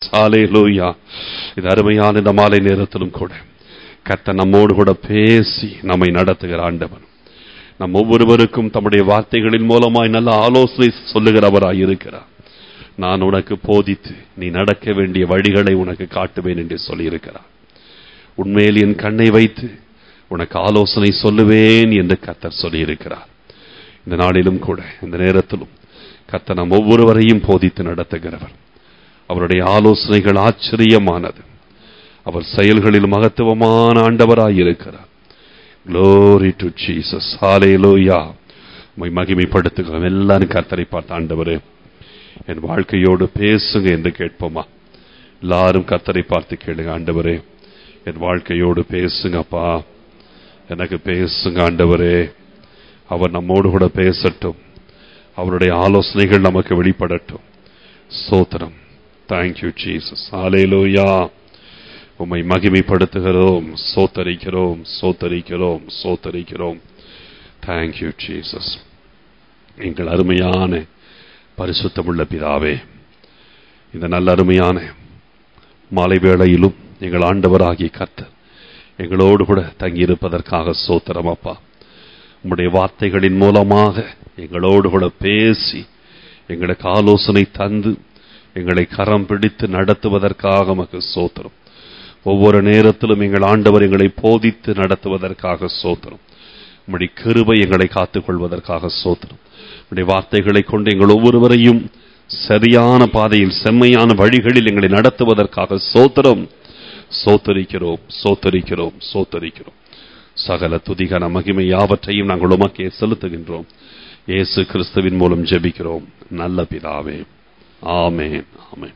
ஹalleluya இது அருமையான இந்த மாலை நேரத்திலும் கூட கர்த்தர் நம்மோடு கூட பேசி நம்மை நடத்துகிற ஆண்டவர் நம் ஒவ்வொருவருக்கும் தம்முடைய வார்த்தைகளின் மூலமாய் நல்ல ஆலோசனை சொல்லுகிறவராய் இருக்கிறார் நான் உனக்கு போதித்து நீ நடக்க வேண்டிய வழிகளை உனக்கு காட்டுவேன் என்று சொல்லியிருக்கிறார் உண்மையில் என் கண்ணை வைத்து உனக்கு ஆலோசனை சொல்லுவேன் என்று கர்த்தர் சொல்லியிருக்கிறார் இந்த நாளிலும் கூட இந்த நேரத்திலும் கர்த்தர் நம் ஒவ்வொருவரையும் போதித்து நடத்துகிறவர் அவருடைய ஆலோசனைகள் ஆச்சரியமானது அவர் செயல்களில் மகத்துவமான ஆண்டவராய் இருக்கிறார் Glory to Jesus. Hallelujah. உம்மை மகிமைப்படுத்துகிறோம் எல்லாரும் கர்த்தரை பார்த்த ஆண்டவரே என் வாழ்க்கையோடு பேசுங்க என்று கேட்போமா எல்லாரும் கர்த்தரை பார்த்து கேளுங்க ஆண்டவரே என் வாழ்க்கையோடு பேசுங்கப்பா எனக்கு பேசுங்க ஆண்டவரே அவர் நம்மோடு கூட பேசட்டும் அவருடைய ஆலோசனைகள் நமக்கு வெளிப்படட்டும் சோத்திரம் தேங்க்யூ ஜீசஸ் ஹalleluya உம்மை மகிமைப்படுத்துகிறோம் சோத்தரிக்கிறோம் சோத்தரிக்கிறோம் சோத்தரிக்கிறோம் தேங்க்யூ ஜீசஸ் எங்கள் அருமையான பரிசுத்தமுள்ள பிதாவே இந்த நல்ல அருமையான மாலை வேளையிலும் எங்கள் ஆண்டவராகிய கர்த்தர் எங்களோடு கூட தங்கியிருப்பதற்காக சோத்திரம் அப்பா உம்முடைய வார்த்தைகளின் மூலமாக எங்களோடு கூட பேசி எங்களுக்கு ஆலோசனை தந்து எங்களை கரம் பிடித்து நடத்துவதற்காக மக்கு சோத்திரம் ஒவ்வொரு நேரத்திலும் எங்கள் ஆண்டவர் எங்களை போதித்து நடத்துவதற்காக சோத்திரம் உம்முடைய கிருபை எங்களை காத்துக் கொள்வதற்காக சோத்திரம் உம்முடைய வார்த்தைகளை கொண்டு எங்கள் ஒவ்வொருவரையும் சரியான பாதையில் செம்மையான வழிகளில் எங்களை நடத்துவதற்காக சோத்திரம் சோத்தரிக்கிறோம் சோத்தரிக்கிறோம் சோத்தரிக்கிறோம் சகல துதிகன மகிமை யாவற்றையும் நாங்கள் உமக்கே செலுத்துகின்றோம் இயேசு கிறிஸ்துவின் மூலம் ஜெபிக்கிறோம் நல்ல பிதாவே ஆமென் ஆமென்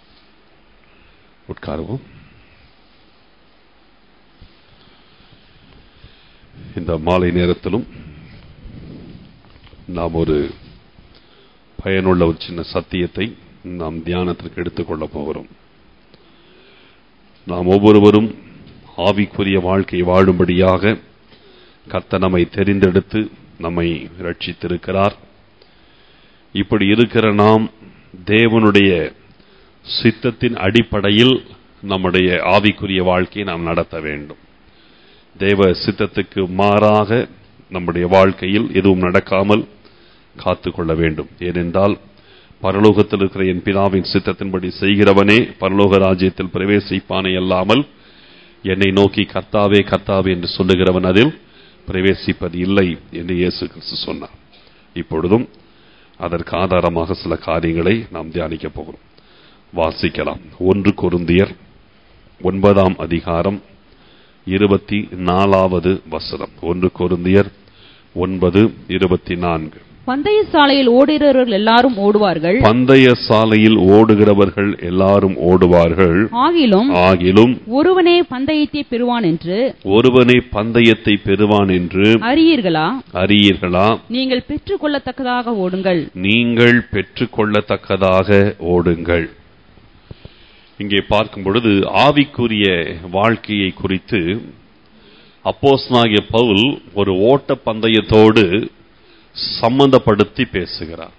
உட்காருவோம் இந்த மாலை நேரத்திலும் நாம் ஒரு பயனுள்ள ஒரு சின்ன சத்தியத்தை நாம் தியானத்திற்கு எடுத்துக்கொள்ள போகிறோம் நாம் ஒவ்வொருவரும் ஆவிக்குரிய வாழ்க்கை வாழும்படியாக கர்த்தர் நம்மை தெரிந்தெடுத்து நம்மை ரட்சித்திருக்கிறார் இப்படி இருக்கிற நாம் தேவனுடைய சித்தத்தின் அடிப்படையில் நம்முடைய ஆவிக்குரிய வாழ்க்கையை நாம் நடத்த வேண்டும் தேவ சித்தத்துக்கு மாறாக நம்முடைய வாழ்க்கையில் எதுவும் நடக்காமல் காத்துக்கொள்ள வேண்டும் ஏனென்றால் பரலோகத்தில் இருக்கிற என் பிதாவின் சித்தத்தின்படி செய்கிறவனே பரலோக ராஜ்யத்தில் பிரவேசிப்பானே அல்லாமல் என்னை நோக்கி கர்த்தாவே கர்த்தாவே என்று சொல்லுகிறவன் அதில் பிரவேசிப்பது இல்லை என்று இயேசு கிறிஸ்து சொன்னார் இப்பொழுதும் அதற்கு ஆதாரமாக சில காரியங்களை நாம் தியானிக்க போகிறோம் வாசிக்கலாம் ஒன்று கொருந்தியர் ஒன்பதாம் அதிகாரம் இருபத்தி நாலாவது வசனம் ஒன்று கொருந்தியர் ஒன்பது இருபத்தி நான்கு பந்தய சாலையில் ஓடுகிறவர்கள் எல்லாரும் ஓடுவார்கள் பந்தய சாலையில் ஓடுகிறவர்கள் எல்லாரும் ஓடுவார்கள் ஆகிலும் ஆகிலும் ஒருவனே பந்தயத்தை பெறுவான் என்று ஒருவனே பந்தயத்தை பெறுவான் என்று அறியீர்களா அறியீர்களா நீங்கள் பெற்றுக்கொள்ளத்தக்கதாக ஓடுங்கள் நீங்கள் பெற்றுக்கொள்ளத்தக்கதாக ஓடுங்கள் இங்கே பார்க்கும் பொழுது ஆவிக்குரிய வாழ்க்கையை குறித்து அப்போஸ்தலனாகிய பவுல் ஒரு ஓட்ட பந்தயத்தோடு சம்பந்தப்படுத்தி பேசுகிறார்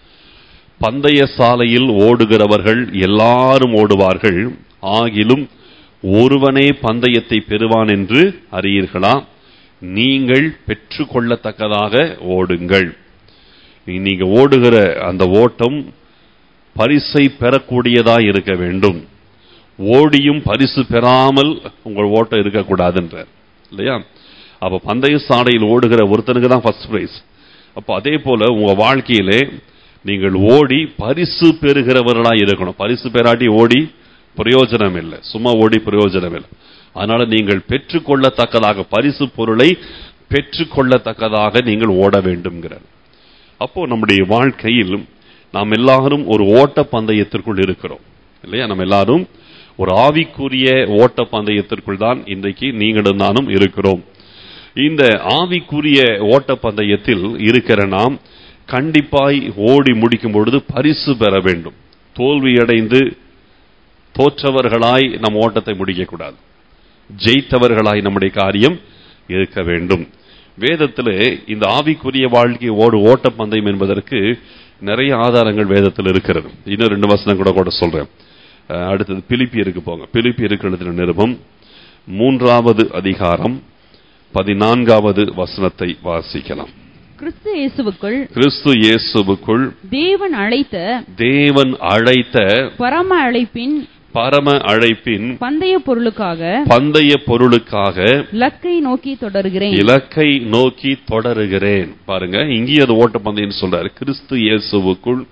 பந்தய சாலையில் ஓடுகிறவர்கள் எல்லாரும் ஓடுவார்கள் ஆகிலும் ஒருவனே பந்தயத்தை பெறுவான் என்று அறியீர்களா நீங்கள் பெற்றுக்கொள்ளத்தக்கதாக ஓடுங்கள் நீங்க ஓடுகிற அந்த ஓட்டம் பரிசை பெறக்கூடியதாய் இருக்க வேண்டும் ஓடியும் பரிசு பெறாமல் உங்கள் ஓட்டம் இருக்கக்கூடாதுன்றார் இல்லையா அப்ப பந்தய சாலையில் ஓடுகிற ஒருத்தனுக்கு தான் ஃபர்ஸ்ட் பிரைஸ் அப்போ அதே போல உங்க வாழ்க்கையிலே நீங்கள் ஓடி பரிசு பெறுகிறவர்களாய் இருக்கணும் பரிசு பெறாட்டி ஓடி பிரயோஜனம் இல்லை சும்மா ஓடி பிரயோஜனம் இல்லை அதனால நீங்கள் பெற்றுக்கொள்ளத்தக்கதாக பரிசு பொருளை பெற்றுக்கொள்ளத்தக்கதாக நீங்கள் ஓட வேண்டும்ங்கிறார் அப்போ நம்முடைய வாழ்க்கையில் நாம் எல்லாரும் ஒரு ஓட்ட பந்தயத்திற்குள் இருக்கிறோம் இல்லையா நம்ம எல்லாரும் ஒரு ஆவிக்குரிய ஓட்ட பந்தயத்திற்குள் தான் இன்றைக்கு நீங்களும் நானும் இருக்கிறோம் இந்த ஆவிக்குரிய ஓட்ட பந்தயத்தில் இருக்கிற நாம் கண்டிப்பாய் ஓடி முடிக்கும் பொழுது பரிசு பெற வேண்டும் தோல்வியடைந்து தோற்றவர்களாய் நம் ஓட்டத்தை முடிக்கக்கூடாது ஜெயித்தவர்களாய் நம்முடைய காரியம் இருக்க வேண்டும் வேதத்திலே இந்த ஆவிக்குரிய வாழ்க்கை ஓடு ஓட்ட பந்தயம் என்பதற்கு நிறைய ஆதாரங்கள் வேதத்தில் இருக்கிறது இன்னும் ரெண்டு வசனம் கூட கூட சொல்றேன் அஹ், அடுத்தது பிலிப்பியருக்கு போங்க பிலிப்பியருக்கு எழுதின நிருபம் மூன்றாவது அதிகாரம் பதினான்காவது வசனத்தை வாசிக்கலாம் கிறிஸ்து இயேசுவுக்குள் கிறிஸ்து இயேசுவுக்குள் தேவன் அழைத்த தேவன் அழைத்த பரம அழைப்பின் பரம அழைப்பின் பந்தய பொருளுக்காக பந்தய பொருளுக்காக லக்கை நோக்கி தொடர்கிறேன் இலக்கை நோக்கி தொடருகிறேன் பாருங்க இங்கேயும் அது ஓட்ட பந்தயம் சொல்றாரு கிறிஸ்து இயேசுவுக்குள்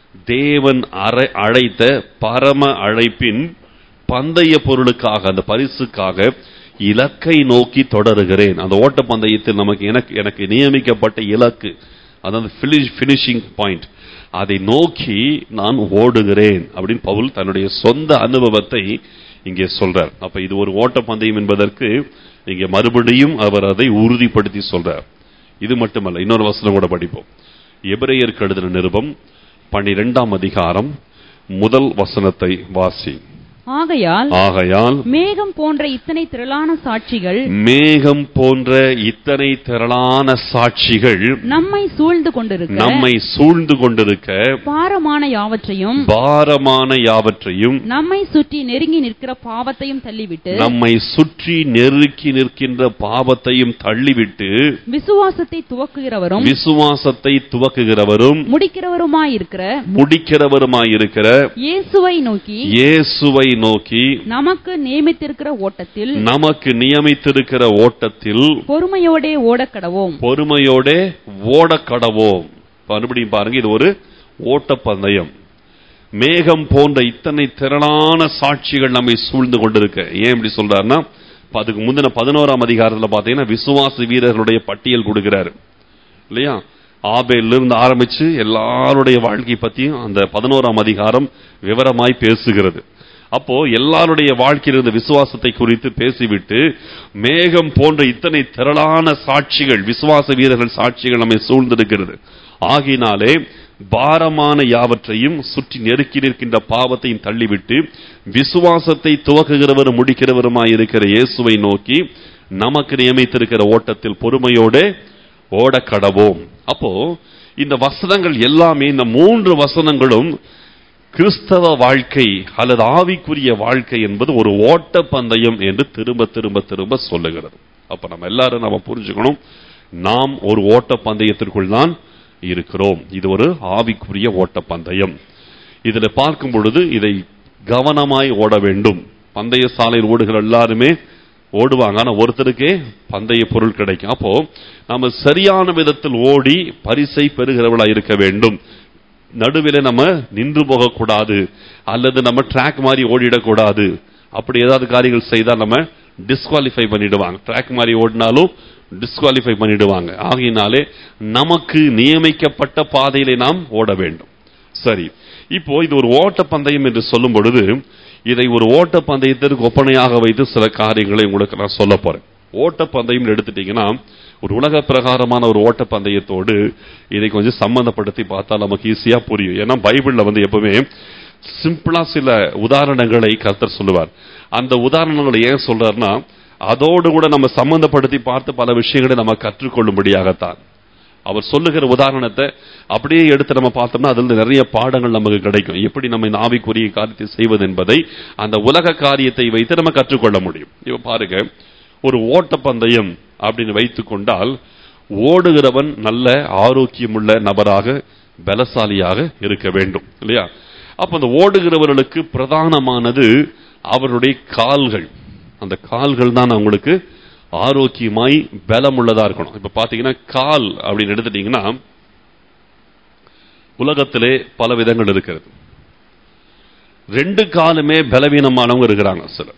தேவன் அறை அழைத்த பரம அழைப்பின் பந்தய பொருளுக்காக அந்த பரிசுக்காக இலக்கை நோக்கி தொடருகிறேன் அந்த ஓட்ட பந்தயத்தில் நமக்கு எனக்கு எனக்கு நியமிக்கப்பட்ட இலக்கு அதாவது ஃபினிஷிங் பாயிண்ட் அதை நோக்கி நான் ஓடுகிறேன் அப்படின்னு பவுல் தன்னுடைய சொந்த அனுபவத்தை இங்கே சொல்றார் அப்ப இது ஒரு ஓட்ட பந்தயம் என்பதற்கு இங்கே மறுபடியும் அவர் அதை உறுதிப்படுத்தி சொல்றார் இது மட்டுமல்ல இன்னொரு வசனம் கூட படிப்போம் எபிரேயருக்கு எழுதின நிருபம் பனிரெண்டாம் அதிகாரம் முதல் வசனத்தை வாசி ஆகையால் ஆகையால் மேகம் போன்ற இத்தனை திரளான சாட்சிகள் மேகம் போன்ற இத்தனை திரளான சாட்சிகள் நம்மை சூழ்ந்து கொண்டிருக்க நம்மை சூழ்ந்து கொண்டிருக்க பாரமான யாவற்றையும் பாரமான யாவற்றையும் நம்மை சுற்றி நெருங்கி நிற்கிற பாவத்தையும் தள்ளிவிட்டு நம்மை சுற்றி நெருக்கி நிற்கின்ற பாவத்தையும் தள்ளிவிட்டு விசுவாசத்தை துவக்குகிறவரும் விசுவாசத்தை துவக்குகிறவரும் முடிக்கிறவருமாயிருக்கிற முடிக்கிறவருமாயிருக்கிற இயேசுவை நோக்கி இயேசுவை நோக்கி நமக்கு நியமித்திருக்கிற ஓட்டத்தில் நமக்கு நியமித்திருக்கிற ஓட்டத்தில் பொறுமையோடே ஓடக்கடவோம் பொறுமையோட ஓடக்கடவோம் மறுபடியும் பாருங்க இது ஒரு ஓட்டப்பந்தயம் மேகம் போன்ற இத்தனை திரளான சாட்சிகள் நம்மை சூழ்ந்து கொண்டிருக்க ஏன் இப்படி சொல்றாருன்னா இப்ப அதுக்கு முந்தின பதினோராம் அதிகாரத்துல பாத்தீங்கன்னா விசுவாச வீரர்களுடைய பட்டியல் கொடுக்கிறாரு இல்லையா ஆபேல்ல இருந்து ஆரம்பிச்சு எல்லாருடைய வாழ்க்கை பத்தியும் அந்த பதினோராம் அதிகாரம் விவரமாய் பேசுகிறது அப்போ எல்லாருடைய வாழ்க்கையில் இருந்த விசுவாசத்தை குறித்து பேசிவிட்டு மேகம் போன்ற இத்தனை திரளான சாட்சிகள் விசுவாச வீரர்கள் சாட்சிகள் நம்மை சூழ்ந்திருக்கிறது ஆகினாலே பாரமான யாவற்றையும் சுற்றி நெருக்கி நிற்கின்ற பாவத்தையும் தள்ளிவிட்டு விசுவாசத்தை துவக்குகிறவரும் முடிக்கிறவருமாய் இருக்கிற இயேசுவை நோக்கி நமக்கு நியமித்திருக்கிற ஓட்டத்தில் பொறுமையோடு ஓடக்கடவோம் அப்போ இந்த வசனங்கள் எல்லாமே இந்த மூன்று வசனங்களும் கிறிஸ்தவ வாழ்க்கை அல்லது ஆவிக்குரிய வாழ்க்கை என்பது ஒரு ஓட்ட பந்தயம் என்று திரும்ப திரும்ப திரும்ப சொல்லுகிறது அப்ப நம்ம எல்லாரும் நம்ம புரிஞ்சுக்கணும் நாம் ஒரு ஓட்ட பந்தயத்திற்குள் தான் இருக்கிறோம் இது ஒரு ஆவிக்குரிய ஓட்ட பந்தயம் இதுல பார்க்கும் பொழுது இதை கவனமாய் ஓட வேண்டும் பந்தய சாலையில் ஓடுகிற எல்லாருமே ஓடுவாங்க ஆனா ஒருத்தருக்கே பந்தய பொருள் கிடைக்கும் அப்போ நம்ம சரியான விதத்தில் ஓடி பரிசை பெறுகிறவளா இருக்க வேண்டும் நடுவில் நம்ம நின்று போகக்கூடாது அல்லது நம்ம ட்ராக் மாதிரி ஓடிடக்கூடாது அப்படி ஏதாவது காரியங்கள் செய்தால் நம்ம டிஸ்குவாலிஃபை பண்ணிடுவாங்க ட்ராக் மாதிரி ஓடினாலும் டிஸ்குவாலிஃபை பண்ணிடுவாங்க ஆகையினாலே நமக்கு நியமிக்கப்பட்ட பாதையிலே நாம் ஓட வேண்டும் சரி இப்போ இது ஒரு ஓட்ட பந்தயம் என்று சொல்லும் பொழுது இதை ஒரு ஓட்ட பந்தயத்திற்கு ஒப்பனையாக வைத்து சில காரியங்களை உங்களுக்கு நான் சொல்ல போறேன் ஓட்ட பந்தயம் எடுத்துட்டீங்கன்னா ஒரு உலக பிரகாரமான ஒரு ஓட்ட பந்தயத்தோடு இதை கொஞ்சம் சம்பந்தப்படுத்தி பார்த்தா நமக்கு ஈஸியா புரியும் ஏன்னா பைபிள்ல வந்து எப்பவுமே சிம்பிளா சில உதாரணங்களை கர்த்தர் சொல்லுவார் அந்த உதாரணங்களை ஏன் சொல்றாருன்னா அதோடு கூட நம்ம சம்பந்தப்படுத்தி பார்த்து பல விஷயங்களை நம்ம கற்றுக்கொள்ளும்படியாகத்தான் அவர் சொல்லுகிற உதாரணத்தை அப்படியே எடுத்து நம்ம பார்த்தோம்னா அதுல நிறைய பாடங்கள் நமக்கு கிடைக்கும் எப்படி நம்ம இந்த ஆவிக்குரிய காரியத்தை செய்வது என்பதை அந்த உலக காரியத்தை வைத்து நம்ம கற்றுக்கொள்ள முடியும் இப்ப பாருங்க ஒரு ஓட்டப்பந்தயம் அப்படின்னு வைத்துக் கொண்டால் ஓடுகிறவன் நல்ல ஆரோக்கியமுள்ள நபராக பலசாலியாக இருக்க வேண்டும் இல்லையா அப்ப அந்த ஓடுகிறவர்களுக்கு பிரதானமானது அவருடைய கால்கள் அந்த கால்கள் தான் அவங்களுக்கு ஆரோக்கியமாய் பலம் உள்ளதா இருக்கணும் இப்ப பாத்தீங்கன்னா கால் அப்படின்னு எடுத்துட்டீங்கன்னா உலகத்திலே பல விதங்கள் இருக்கிறது ரெண்டு காலுமே பலவீனமானவங்க இருக்கிறாங்க சிலர்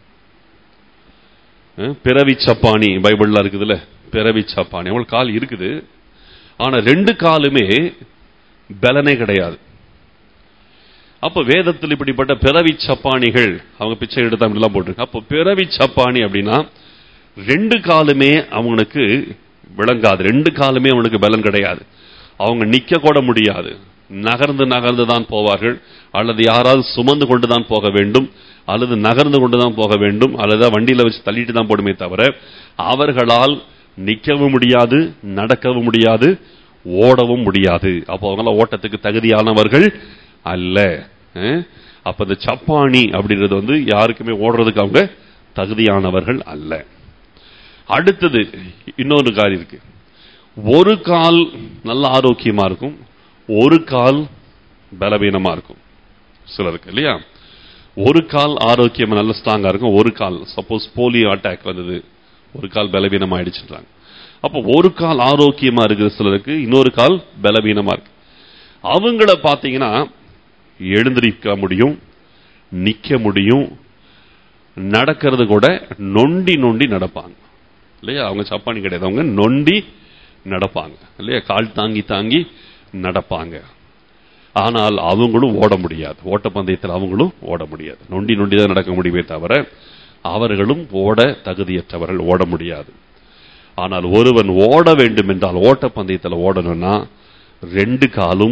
அஹ், பிறவி சப்பானி பைபிள்ல இருக்குதுல்ல பிறவி சப்பானி அவங்களுக்கு கால் இருக்குது ஆனா ரெண்டு காலுமே பலனே கிடையாது அப்ப வேதத்தில் இப்படிப்பட்ட பிறவி சப்பானிகள் அவங்க பிச்சை எடுத்தா அப்படிலாம் போட்டிருக்கு அப்போ பிறவி சப்பானி அப்படின்னா ரெண்டு காலுமே அவங்களுக்கு விளங்காது ரெண்டு காலுமே அவனுக்கு பலன் கிடையாது அவங்க நிக்க கூட முடியாது நகர்ந்து நகர்ந்து தான் போவார்கள் அல்லது யாராவது சுமந்து கொண்டு தான் போக வேண்டும் அல்லது நகர்ந்து கொண்டு தான் போக வேண்டும் அல்லது வண்டியில வச்சு தள்ளிட்டு தான் போடுமே தவிர அவர்களால் நிற்கவும் முடியாது நடக்கவும் முடியாது ஓடவும் முடியாது அப்போ அவங்களாம் ஓட்டத்துக்கு தகுதியானவர்கள் அல்ல அஹ்? அப்ப இந்த சப்பானி அப்படின்றது வந்து யாருக்குமே ஓடுறதுக்கு அவங்க தகுதியானவர்கள் அல்ல அடுத்தது இன்னொரு காரியம் இருக்கு ஒரு கால் நல்ல ஆரோக்கியமா இருக்கும் ஒரு கால் பலவீனமா இருக்கும் சிலருக்கு இல்லையா ஒரு கால் ஆரோக்கியம் நல்ல ஸ்ட்ராங்கா இருக்கும் ஒரு கால் சப்போஸ் போலியோ அட்டாக் வந்தது ஒரு கால் பலவீனம் ஆயிடுச்சுன்றாங்க அப்போ ஒரு கால் ஆரோக்கியமா இருக்கிற சிலருக்கு இன்னொரு கால் பலவீனமா இருக்கு அவங்கள பாத்தீங்கன்னா எழுந்திருக்க முடியும் நிக்க முடியும் நடக்கிறது கூட நொண்டி நொண்டி நடப்பாங்க இல்லையா அவங்க சப்பானி கிடையாது அவங்க நொண்டி நடப்பாங்க இல்லையா கால் தாங்கி தாங்கி நடப்பாங்க ஆனால் அவங்களும் ஓட முடியாது ஓட்டப்பந்தயத்தில் அவங்களும் ஓட முடியாது நொண்டி நொண்டி தான் நடக்க முடியுமே தவிர அவர்களும் ஓட தகுதியற்றவர்கள் ஓட முடியாது ஆனால் ஒருவன் ஓட வேண்டும் என்றால் ஓட்டப்பந்தயத்தில் ஓடணும்னா ரெண்டு காலும்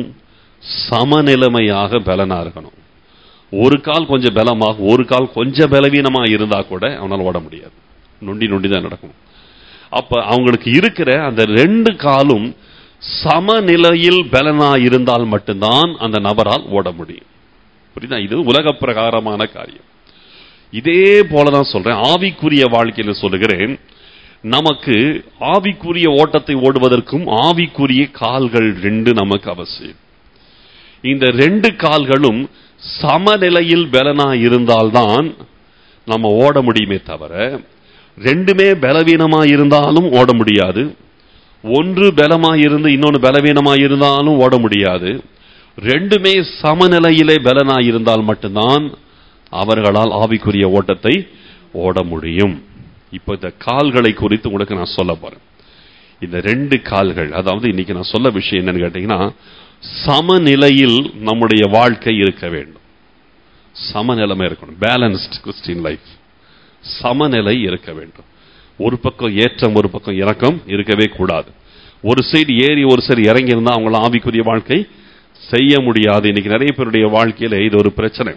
சமநிலைமையாக பலனா இருக்கணும் ஒரு கால் கொஞ்சம் பலமாக ஒரு கால் கொஞ்சம் பலவீனமா இருந்தா கூட அவனால் ஓட முடியாது நொண்டி நொண்டி தான் நடக்கணும் அப்ப அவங்களுக்கு இருக்கிற அந்த ரெண்டு காலும் சமநிலையில் பலனா இருந்தால் மட்டும்தான் அந்த நபரால் ஓட முடியும் புரியுதா இது உலக பிரகாரமான காரியம் இதே போலதான் சொல்றேன் ஆவிக்குரிய வாழ்க்கையில சொல்லுகிறேன் நமக்கு ஆவிக்குரிய ஓட்டத்தை ஓடுவதற்கும் ஆவிக்குரிய கால்கள் ரெண்டு நமக்கு அவசியம் இந்த ரெண்டு கால்களும் சமநிலையில் பலனா இருந்தால்தான் நம்ம ஓட முடியுமே தவிர ரெண்டுமே பலவீனமா இருந்தாலும் ஓட முடியாது ஒன்று பலமா இருந்து இன்னொன்று பலவீனமா இருந்தாலும் ஓட முடியாது ரெண்டுமே சமநிலையிலே பலனா இருந்தால் மட்டும்தான் அவர்களால் ஆவிக்குரிய ஓட்டத்தை ஓட முடியும் இப்ப இந்த கால்களை குறித்து உங்களுக்கு நான் சொல்ல போறேன் இந்த ரெண்டு கால்கள் அதாவது இன்னைக்கு நான் சொல்ல விஷயம் என்னன்னு கேட்டீங்கன்னா சமநிலையில் நம்முடைய வாழ்க்கை இருக்க வேண்டும் சமநிலைமை இருக்கணும் பேலன்ஸ்ட் கிறிஸ்டின் லைஃப் சமநிலை இருக்க வேண்டும் ஒரு பக்கம் ஏற்றம் ஒரு பக்கம் இறக்கம் இருக்கவே கூடாது ஒரு சைடு ஏறி ஒரு சைடு இறங்கி இருந்தா அவங்கள ஆவிக்குரிய வாழ்க்கை செய்ய முடியாது இன்னைக்கு நிறைய பேருடைய வாழ்க்கையில இது ஒரு பிரச்சனை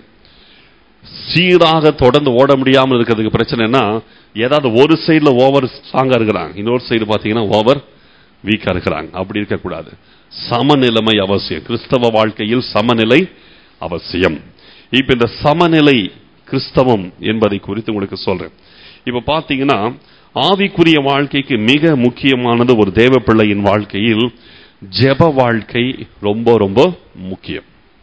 சீராக தொடர்ந்து ஓட முடியாமல் இருக்கிறதுக்கு பிரச்சனைனா ஏதாவது ஒரு சைடுல ஓவர் ஸ்ட்ராங்கா இருக்கிறாங்க இன்னொரு சைடு பாத்தீங்கன்னா ஓவர் வீக்கா இருக்கிறாங்க அப்படி இருக்கக்கூடாது சமநிலைமை அவசியம் கிறிஸ்தவ வாழ்க்கையில் சமநிலை அவசியம் இப்ப இந்த சமநிலை கிறிஸ்தவம் என்பதை குறித்து உங்களுக்கு சொல்றேன் இப்ப பாத்தீங்கன்னா ஆவிக்குரிய வாழ்க்கைக்கு மிக முக்கியமானது ஒரு தேவ பிள்ளையின் வாழ்க்கையில் ஜெப வாழ்க்கை ரொம்ப ரொம்ப முக்கியம்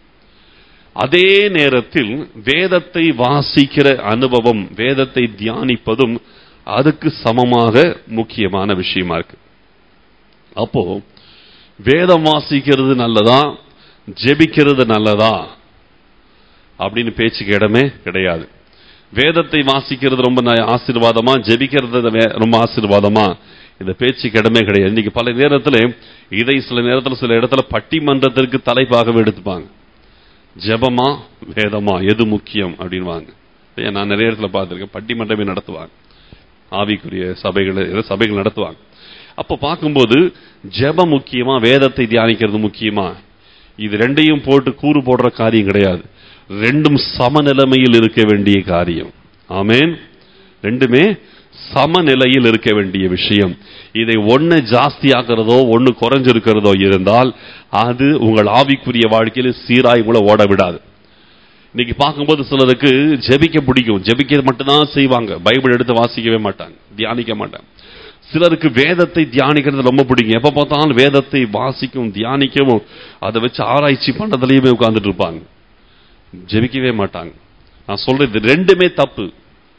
அதே நேரத்தில் வேதத்தை வாசிக்கிற அனுபவம் வேதத்தை தியானிப்பதும் அதுக்கு சமமாக முக்கியமான விஷயமா இருக்கு அப்போ வேதம் வாசிக்கிறது நல்லதா ஜெபிக்கிறது நல்லதா அப்படின்னு பேச்சுக்கு இடமே கிடையாது வேதத்தை வாசிக்கிறது ரொம்ப ந- ஆசீர்வாதமா ஜெபிக்கிறது வே- ரொம்ப ஆசீர்வாதமா இந்த பேச்சுக்கு இடமே கிடையாது இன்னைக்கு பல நேரத்தில் இதை சில நேரத்தில் சில இடத்துல பட்டிமன்றத்திற்கு தலைப்பாகவே எடுத்துப்பாங்க ஜெபமா வேதமா எது முக்கியம் அப்படின்வாங்க ஏன் நான் நிறைய இடத்துல பார்த்திருக்கேன் பட்டிமன்றமே நடத்துவாங்க ஆவிக்குரிய சபைகள் ஏதோ சபைகள் நடத்துவாங்க அப்ப பார்க்கும்போது ஜெபம் முக்கியமா வேதத்தை தியானிக்கிறது முக்கியமா இது ரெண்டையும் போட்டு கூறு போடுற காரியம் கிடையாது ரெண்டும் சமநிலைமையில் இருக்க வேண்டிய காரியம் ஆமென் ரெண்டுமே சமநிலையில் இருக்க வேண்டிய விஷயம் இதை ஒன்னு ஜாஸ்தியாகிறதோ ஒன்னு குறைஞ்சிருக்கிறதோ இருந்தால் அது உங்கள் ஆவிக்குரிய வாழ்க்கையில சீராய் உங்களை ஓட விடாது இன்னைக்கு பார்க்கும்போது சிலருக்கு ஜெபிக்க பிடிக்கும் ஜெபிக்க மட்டும்தான் செய்வாங்க பைபிள் எடுத்து வாசிக்கவே மாட்டாங்க தியானிக்க மாட்டாங்க சிலருக்கு வேதத்தை தியானிக்கிறது ரொம்ப பிடிக்கும் எப்ப பார்த்தாலும் வேதத்தை வாசிக்கவும் தியானிக்கவும் அதை வச்சு ஆராய்ச்சி பண்றதுலயுமே உட்கார்ந்துட்டு இருப்பாங்க ஜெபிக்கவே மாட்டாங்க நான் சொல்றது ரெண்டுமே தப்பு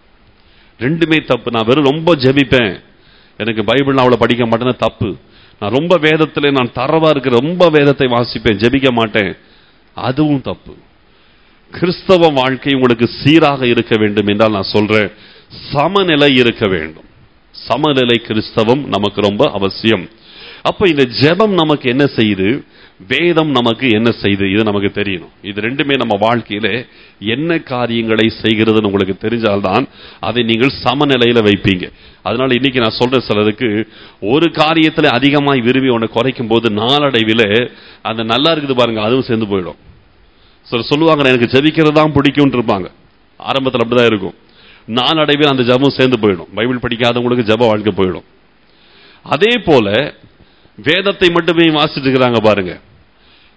ரெண்டுமே தப்பு நான் வெறும் ரொம்ப ஜெபிப்பேன் எனக்கு பைபிள் நான் அவ்வளவு படிக்க மாட்டேன்னா தப்பு நான் ரொம்ப வேதத்துல நான் தரவா இருக்கிற ரொம்ப வேதத்தை வாசிப்பேன் ஜெபிக்க மாட்டேன் அதுவும் தப்பு கிறிஸ்தவ வாழ்க்கை உங்களுக்கு சீராக இருக்க வேண்டும் என்றால் நான் சொல்றேன் சமநிலை இருக்க வேண்டும் சமநிலை கிறிஸ்தவம் நமக்கு ரொம்ப அவசியம் அப்ப இந்த ஜெபம் நமக்கு என்ன செய்யுது வேதம் நமக்கு என்ன செய்யுது இது நமக்கு தெரியணும் இது ரெண்டுமே நம்ம வாழ்க்கையில என்ன காரியங்களை செய்கிறதுன்னு உங்களுக்கு தெரிஞ்சால்தான் அதை நீங்கள் சமநிலையில வைப்பீங்க அதனால இன்னைக்கு நான் சொல்ற சிலருக்கு ஒரு காரியத்துல அதிகமாய் விரும்பி ஒன்றை குறைக்கும் போது நாளடைவில் அந்த நல்லா இருக்குது பாருங்க அதுவும் சேர்ந்து போயிடும் சிலர் சொல்லுவாங்க எனக்கு ஜெபிக்கிறது தான் பிடிக்கும் இருப்பாங்க ஆரம்பத்தில் அப்படிதான் இருக்கும் நாளடைவில் அந்த ஜபம் சேர்ந்து போயிடும் பைபிள் படிக்காதவங்களுக்கு ஜப வாழ்க்கை போயிடும் அதே போல வேதத்தை மட்டுமே வாசிட்டு இருக்கிறாங்க பாருங்க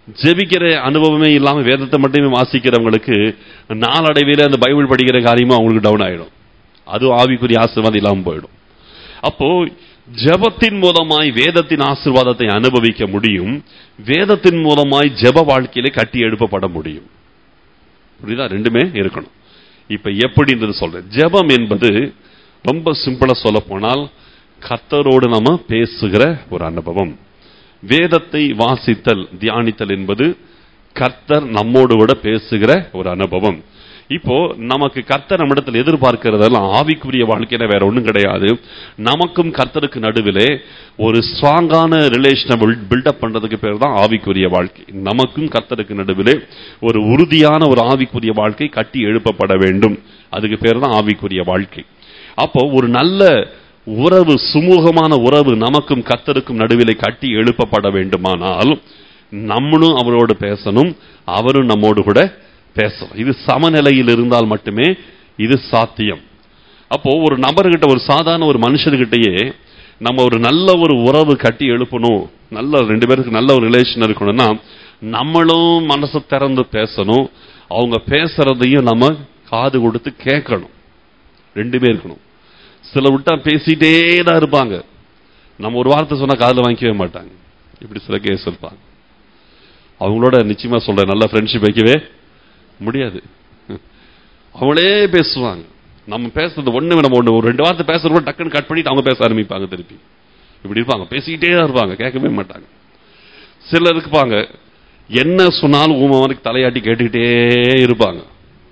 ஜெபிக்கிற அனுபவமே இல்லாம வேதத்தை மட்டுமே வாசிக்கிறவங்களுக்கு நாளடைவில அந்த பைபிள் படிக்கிற காரியமும் அவங்களுக்கு டவுன் ஆயிடும் அது ஆவிக்குரிய ஆசீர்வாதம் இல்லாம போயிடும் அப்போ ஜெபத்தின் மூலமாய் வேதத்தின் ஆசீர்வாதத்தை அனுபவிக்க முடியும் வேதத்தின் மூலமாய் ஜெப வாழ்க்கையிலே கட்டி எழுப்பப்பட முடியும் புரியுதா ரெண்டுமே இருக்கணும் இப்ப எப்படின்றது சொல்றேன் ஜெபம் என்பது ரொம்ப சிம்பிளா சொல்ல போனால் கர்த்தரோடு நம்ம பேசுகிற ஒரு அனுபவம் வேதத்தை வாசித்தல் தியானித்தல் என்பது கர்த்தர் நம்மோடு கூட பேசுகிற ஒரு அனுபவம் இப்போ நமக்கு கர்த்தர் நம்மிடத்தில் எதிர்பார்க்கிறதெல்லாம் ஆவிக்குரிய வாழ்க்கையில வேற ஒண்ணும் கிடையாது நமக்கும் கர்த்தருக்கு நடுவிலே ஒரு ஸ்ட்ராங்கான ரிலேஷனை பில்டப் பண்றதுக்கு பேர் தான் ஆவிக்குரிய வாழ்க்கை நமக்கும் கர்த்தருக்கு நடுவிலே ஒரு உறுதியான ஒரு ஆவிக்குரிய வாழ்க்கை கட்டி எழுப்பப்பட வேண்டும் அதுக்கு பேர் தான் ஆவிக்குரிய வாழ்க்கை அப்போ ஒரு நல்ல உறவு சுமூகமான உறவு நமக்கும் கர்த்தருக்கும் நடுவிலே கட்டி எழுப்பப்பட வேண்டுமானால் நம்மளும் அவரோடு பேசணும் அவரும் நம்மோடு கூட பேசணும் இது சமநிலையில் இருந்தால் மட்டுமே இது சாத்தியம் அப்போ ஒரு நபர்கிட்ட ஒரு சாதாரண ஒரு மனுஷர்கிட்டயே நம்ம ஒரு நல்ல ஒரு உறவு கட்டி எழுப்பணும் நல்ல ரெண்டு பேருக்கு நல்ல ஒரு ரிலேஷன் இருக்கணும்னா நம்மளும் மனசை திறந்து பேசணும் அவங்க பேசுறதையும் நம்ம காது கொடுத்து கேட்கணும் ரெண்டுமே இருக்கணும் சில விட்டா பேசிட்டே தான் இருப்பாங்க நம்ம ஒரு வார்த்தை சொன்னா காதுல வாங்கிக்கவே மாட்டாங்க இப்படி சில கேஸ் இருப்பாங்க அவங்களோட நிச்சயமா சொல்ற நல்ல ஃப்ரெண்ட்ஷிப் வைக்கவே முடியாது அவங்களே பேசுவாங்க நம்ம பேசுறது ஒண்ணு நம்ம ஒண்ணு ஒரு ரெண்டு வார்த்தை பேசுறப்ப டக்குன்னு கட் பண்ணிட்டு அவங்க பேச ஆரம்பிப்பாங்க திருப்பி இப்படி இருப்பாங்க பேசிக்கிட்டே தான் இருப்பாங்க கேட்கவே மாட்டாங்க சிலர் இருப்பாங்க என்ன சொன்னாலும் ஊமை வரைக்கும் தலையாட்டி கேட்டுக்கிட்டே இருப்பாங்க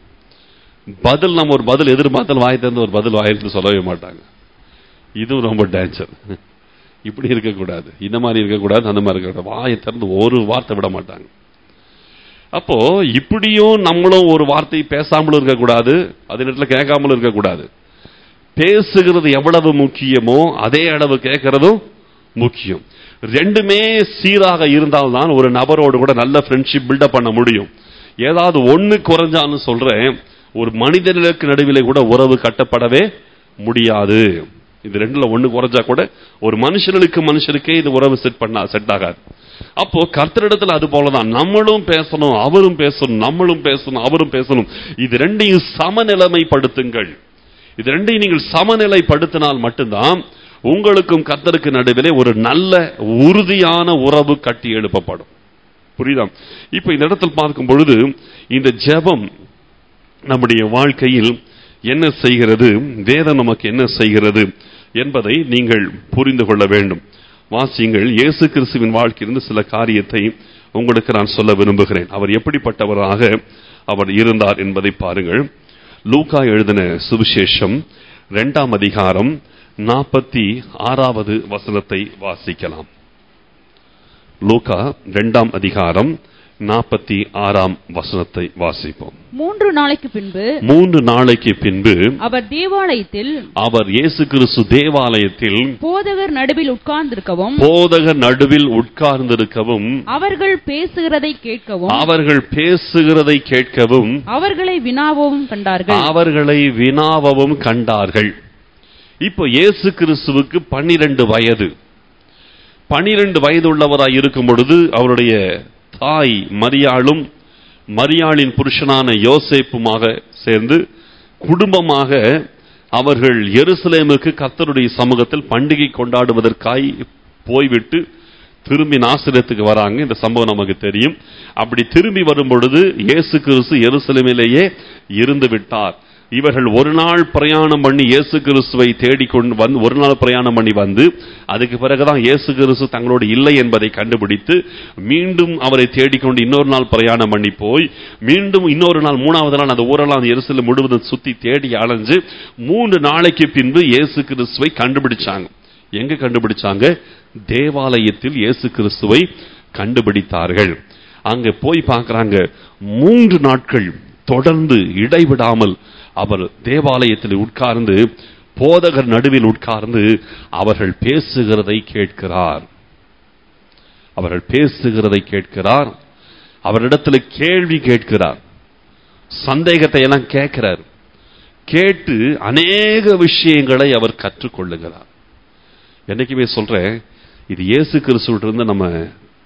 பதில் நம்ம ஒரு பதில் எதிர்பார்த்தால் வாய் திறந்து ஒரு பதில் வாயிலிருந்து சொல்லவே மாட்டாங்க இதுவும் ரொம்ப டேஞ்சர் இப்படி இருக்கக்கூடாது இந்த மாதிரி இருக்கக்கூடாது அந்த மாதிரி இருக்கக்கூடாது வாயை திறந்து ஒரு வார்த்தை விட மாட்டாங்க அப்போ இப்படியும் நம்மளும் ஒரு வார்த்தை பேசாமலும் இருக்கக்கூடாது அதே நேரத்தில் கேட்காமலும் இருக்கக்கூடாது பேசுகிறது எவ்வளவு முக்கியமோ அதே அளவு கேட்கறதும் முக்கியம் ரெண்டுமே சீராக இருந்தால்தான் ஒரு நபரோடு கூட நல்ல ஃப்ரெண்ட்ஷிப் பில்டப் பண்ண முடியும் ஏதாவது ஒண்ணு குறைஞ்சான்னு சொல்றேன் ஒரு மனிதர்களுக்கு நடுவிலே கூட உறவு கட்டப்படவே முடியாது இது ரெண்டுல ஒண்ணு குறைஞ்சா கூட ஒரு மனுஷனுக்கு மனுஷனுக்கே இது உறவு செட் பண்ணா செட் ஆகாது அப்போ கர்த்தரிடத்துல அது போலதான் நம்மளும் பேசணும் அவரும் பேசணும் நம்மளும் பேசணும் அவரும் பேசணும் இது ரெண்டையும் சமநிலைமைப்படுத்துங்கள் இது ரெண்டையும் நீங்கள் சமநிலைப்படுத்தினால் மட்டும்தான் உங்களுக்கும் கர்த்தருக்கு நடுவிலே ஒரு நல்ல உறுதியான உறவு கட்டி எழுப்பப்படும் புரியுதா இப்ப இந்த இடத்தில் பார்க்கும் பொழுது இந்த ஜெபம் நம்முடைய வாழ்க்கையில் என்ன செய்கிறது வேதம் நமக்கு என்ன செய்கிறது என்பதை நீங்கள் புரிந்து கொள்ள வேண்டும் வாசியுங்கள் இயேசு கிறிஸ்துவின் வாழ்க்கையிலிருந்து சில காரியத்தை உங்களுக்கு நான் சொல்ல விரும்புகிறேன் அவர் எப்படிப்பட்டவராக அவர் இருந்தார் என்பதை பாருங்கள் லூகா எழுதின சுவிசேஷம் இரண்டாம் அதிகாரம் நாற்பத்தி ஆறாவது வசனத்தை வாசிக்கலாம் லூகா இரண்டாம் அதிகாரம் நாற்பத்தி ஆறாம் வசனத்தை வாசிப்போம் மூன்று நாளைக்கு பின்பு மூன்று நாளைக்கு பின்பு அவர் தேவாலயத்தில் அவர் இயேசு கிறிஸ்து தேவாலயத்தில் போதகர் நடுவில் உட்கார்ந்திருக்கவும் போதகர் நடுவில் உட்கார்ந்திருக்கவும் அவர்கள் பேசுகிறதை கேட்கவும் அவர்கள் பேசுகிறதை கேட்கவும் அவர்களை வினாவும் கண்டார்கள் அவர்களை வினாவவும் கண்டார்கள் இப்போ இயேசு கிறிஸ்துவுக்கு பன்னிரண்டு வயது பனிரெண்டு வயது உள்ளவராய் இருக்கும் பொழுது அவருடைய தாய் மரியாளும் மரியாளின் புருஷனான யோசேப்புமாக சேர்ந்து குடும்பமாக அவர்கள் எருசலேமுக்கு கர்த்தருடைய சமூகத்தில் பண்டிகை கொண்டாடுவதற்காய் போய்விட்டு திரும்பி நாசிரத்துக்கு வராங்க இந்த சம்பவம் நமக்கு தெரியும் அப்படி திரும்பி வரும் பொழுது இயேசு கிறிஸ்து எருசலேமிலேயே இருந்து விட்டார் இவர்கள் ஒரு நாள் பிரயாணம் பண்ணி இயேசு கிறிஸ்துவை தேடிக்கொண்டு வந்து ஒரு நாள் பிரயாணம் பண்ணி வந்து அதுக்கு பிறகுதான் இயேசு கிறிஸ்து தங்களோடு இல்லை என்பதை கண்டுபிடித்து மீண்டும் அவரை தேடிக்கொண்டு இன்னொரு நாள் பிரயாணம் பண்ணி போய் மீண்டும் இன்னொரு நாள் மூணாவது நாள் அந்த ஊரெல்லாம் அந்த எருசலேம் முழுவதும் சுத்தி தேடி அலைஞ்சு மூன்று நாளைக்கு பின்பு இயேசு கிறிஸ்துவை கண்டுபிடிச்சாங்க எங்க கண்டுபிடிச்சாங்க தேவாலயத்தில் இயேசு கிறிஸ்துவை கண்டுபிடித்தார்கள் அங்க போய் பார்க்கறாங்க மூன்று நாட்கள் தொடர்ந்து இடைவிடாமல் அவர் தேவாலயத்தில் உட்கார்ந்து போதகர் நடுவில் உட்கார்ந்து அவர்கள் பேசுகிறதை கேட்கிறார் அவர்கள் பேசுகிறதை கேட்கிறார் அவரிடத்தில் கேள்வி கேட்கிறார் சந்தேகத்தை எல்லாம் கேட்கிறார் கேட்டு அநேக விஷயங்களை அவர் கற்றுக்கொள்ளுகிறார் என்னைக்குமே சொல்றேன் இது இயேசு கிறிஸ்துவிட்ட இருந்து நம்ம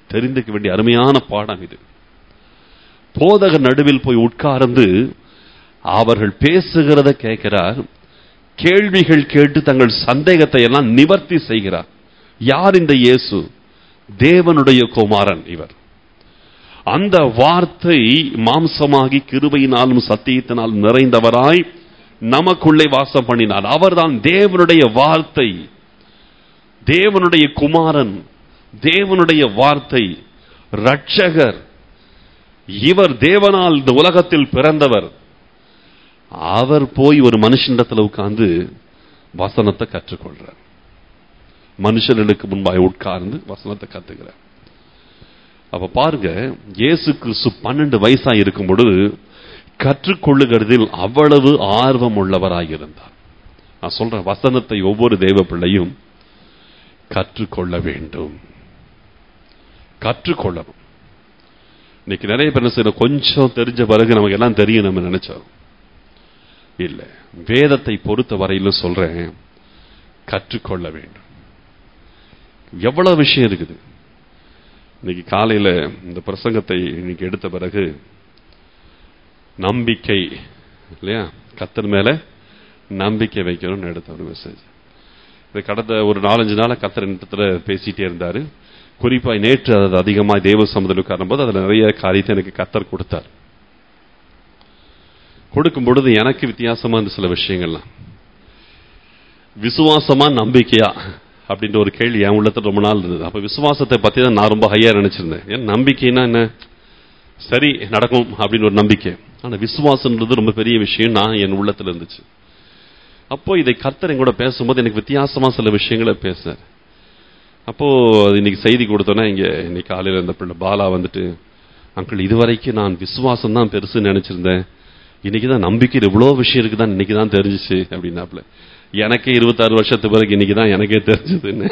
தெரிந்துக்க வேண்டிய அருமையான பாடம் இது போதகர் நடுவில் போய் உட்கார்ந்து அவர்கள் பேசுகிறத கேட்கிறார் கேள்விகள் கேட்டு தங்கள் சந்தேகத்தை எல்லாம் நிவர்த்தி செய்கிறார் யார் இந்த இயேசு தேவனுடைய குமாரன் இவர் அந்த வார்த்தை மாம்சமாகி கிருபையினாலும் சத்தியத்தினாலும் நிறைந்தவராய் நமக்குள்ளே வாசம் பண்ணினார் அவர்தான் தேவனுடைய வார்த்தை தேவனுடைய குமாரன் தேவனுடைய வார்த்தை ரட்சகர் இவர் தேவனால் இந்த உலகத்தில் பிறந்தவர் அவர் போய் ஒரு மனுஷனிடத்தில் உட்கார்ந்து வசனத்தை கற்றுக்கொள்றார் மனுஷர்களுக்கு முன்பாய் உட்கார்ந்து வசனத்தை கத்துக்கிறார் அப்ப பாருங்க இயேசு கிறிஸ்து பன்னெண்டு வயசா இருக்கும் பொழுது கற்றுக்கொள்ளுகிறதில் அவ்வளவு ஆர்வம் உள்ளவராயிருந்தார் நான் சொல்றேன் வசனத்தை ஒவ்வொரு தேவ பிள்ளையும் கற்றுக்கொள்ள வேண்டும் கற்றுக்கொள்ளணும் இன்னைக்கு நிறைய பேர் என்ன செய்யணும் கொஞ்சம் தெரிஞ்ச பிறகு நமக்கு எல்லாம் தெரியும் நம்ம நினைச்சோம் இல்ல வேதத்தை பொறுத்த வரையிலும் சொல்றேன் கற்றுக்கொள்ள வேண்டும் எவ்வளவு விஷயம் இருக்குது இன்னைக்கு காலையில இந்த பிரசங்கத்தை இன்னைக்கு எடுத்த பிறகு நம்பிக்கை இல்லையா கத்தர் மேல நம்பிக்கை வைக்கணும்னு எடுத்த ஒரு மெசேஜ் இது கடந்த ஒரு நாலஞ்சு நாள கத்தர் இடத்துல பேசிட்டே இருந்தாரு குறிப்பா நேற்று அது அதிகமா தேவ சமுதல் உட்காரும்போது அதுல நிறைய காரியத்தை எனக்கு கத்தர் கொடுத்தார் கொடுக்கும் பொழுது எனக்கு வித்தியாசமா இருந்த சில விஷயங்கள்லாம் விசுவாசமா நம்பிக்கையா அப்படின்ற ஒரு கேள்வி என் உள்ளத்துல ரொம்ப நாள் இருந்தது அப்ப விசுவாசத்தை பத்தி தான் நான் ரொம்ப ஹையா நினைச்சிருந்தேன் ஏன் நம்பிக்கைன்னா என்ன சரி நடக்கும் அப்படின்னு ஒரு நம்பிக்கை ஆனா விசுவாசம்ன்றது ரொம்ப பெரிய விஷயம் நான் என் உள்ளத்துல இருந்துச்சு அப்போ இதை கர்த்தர் கூட பேசும்போது எனக்கு வித்தியாசமா சில விஷயங்களை பேசினார் அப்போ இன்னைக்கு செய்தி கொடுத்தோன்னா இங்க இன்னைக்கு காலையில இந்த பிள்ளை பாலா வந்துட்டு அங்கிள் இதுவரைக்கும் நான் விசுவாசம் தான் பெருசு நினைச்சிருந்தேன் இன்னைக்கு தான் நம்பிக்கையில் இவ்வளோ விஷயம் இருக்குதான் இன்னைக்கு தான் தெரிஞ்சிச்சு அப்படின்னாப்புல எனக்கே இருபத்தாறு வருஷத்து பிறகு இன்னைக்கு தான் எனக்கே தெரிஞ்சதுன்னு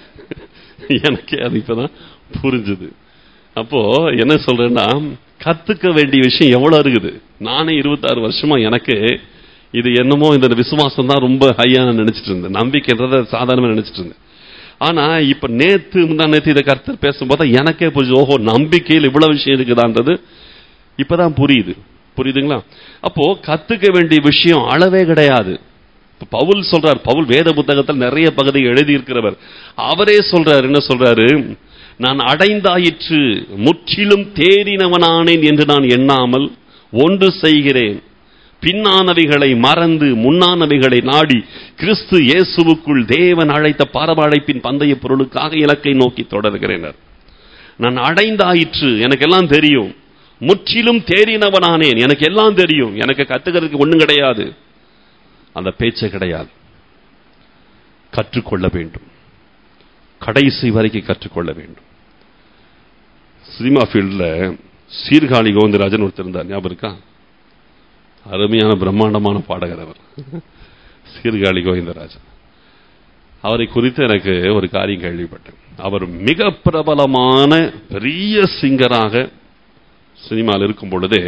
எனக்கே அது இப்பதான் புரிஞ்சுது அப்போ என்ன சொல்றேன்னா கத்துக்க வேண்டிய விஷயம் எவ்வளவு இருக்குது நானே இருபத்தாறு வருஷமா எனக்கு இது என்னமோ இந்த விசுவாசம் தான் ரொம்ப ஹையா நான் நினைச்சிட்டு இருந்தேன் நம்பிக்கைன்றத சாதாரணமா நினைச்சிட்டு இருந்தேன் ஆனா இப்ப நேத்து முந்தா நேத்து இதை கருத்தர் பேசும்போது எனக்கே புரிஞ்சு ஓஹோ நம்பிக்கையில் இவ்வளவு விஷயம் இருக்குதான்றது இப்பதான் புரியுது புரியுதுங்களா அப்போ கத்துக்க வேண்டிய விஷயம் அளவே கிடையாது பவுல் சொல்றார் பவுல் வேத புத்தகத்தில் நிறைய பகுதி எழுதி இருக்கிறவர் அவரே சொல்றார் என்ன சொல்றாரு நான் அடைந்தாயிற்று முற்றிலும் தேறினவனானேன் என்று நான் எண்ணாமல் ஒன்று செய்கிறேன் பின்னானவைகளை மறந்து முன்னானவைகளை நாடி கிறிஸ்து இயேசுவுக்குள் தேவன் அழைத்த பரவழைப்பின் பந்தய பொருளுக்காக இலக்கை நோக்கி தொடர்கிறேனர் நான் அடைந்தாயிற்று எனக்கு எல்லாம் தெரியும் முற்றிலும் தேறினவனானேன் எனக்கு எல்லாம் தெரியும் எனக்கு கத்துக்கிறதுக்கு ஒண்ணும் கிடையாது அந்த பேச்சு கிடையாது கற்றுக்கொள்ள வேண்டும் கடைசி வரைக்கும் கற்றுக்கொள்ள வேண்டும் சினிமா ஃபீல்டில் சீர்காழி கோவிந்தராஜன் ஒருத்தர் இருந்தார் ஞாபகம் இருக்கா அருமையான பிரம்மாண்டமான பாடகர் அவர் சீர்காழி கோவிந்தராஜன் அவரை குறித்து எனக்கு ஒரு காரியம் கேள்விப்பட்டேன் அவர் மிக பிரபலமான பெரிய சிங்கராக சினிமாவில் இருக்கும் பொழுதே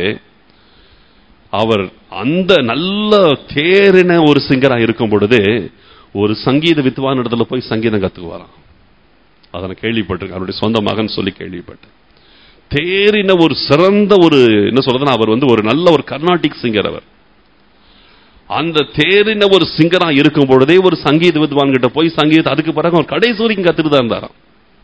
அவர் அந்த நல்ல தேரின ஒரு சிங்கரா இருக்கும் பொழுது ஒரு சங்கீத வித்வான் இடத்துல போய் சங்கீதம் கத்துக்குவாராம் அதை நான் கேள்விப்பட்டிருக்கேன் அவருடைய சொந்த மகன் சொல்லி கேள்விப்பட்டேன் தேரின ஒரு சிறந்த ஒரு என்ன சொல்றதுன்னா அவர் வந்து ஒரு நல்ல ஒரு கர்நாடிக் சிங்கர் அவர் அந்த தேரின ஒரு சிங்கரா இருக்கும் பொழுதே ஒரு சங்கீத வித்வான் கிட்ட போய் சங்கீதம் அதுக்கு பிறகு அவர் கடைசி வரைக்கும் கத்துட்டு தான் இருந்தாராம்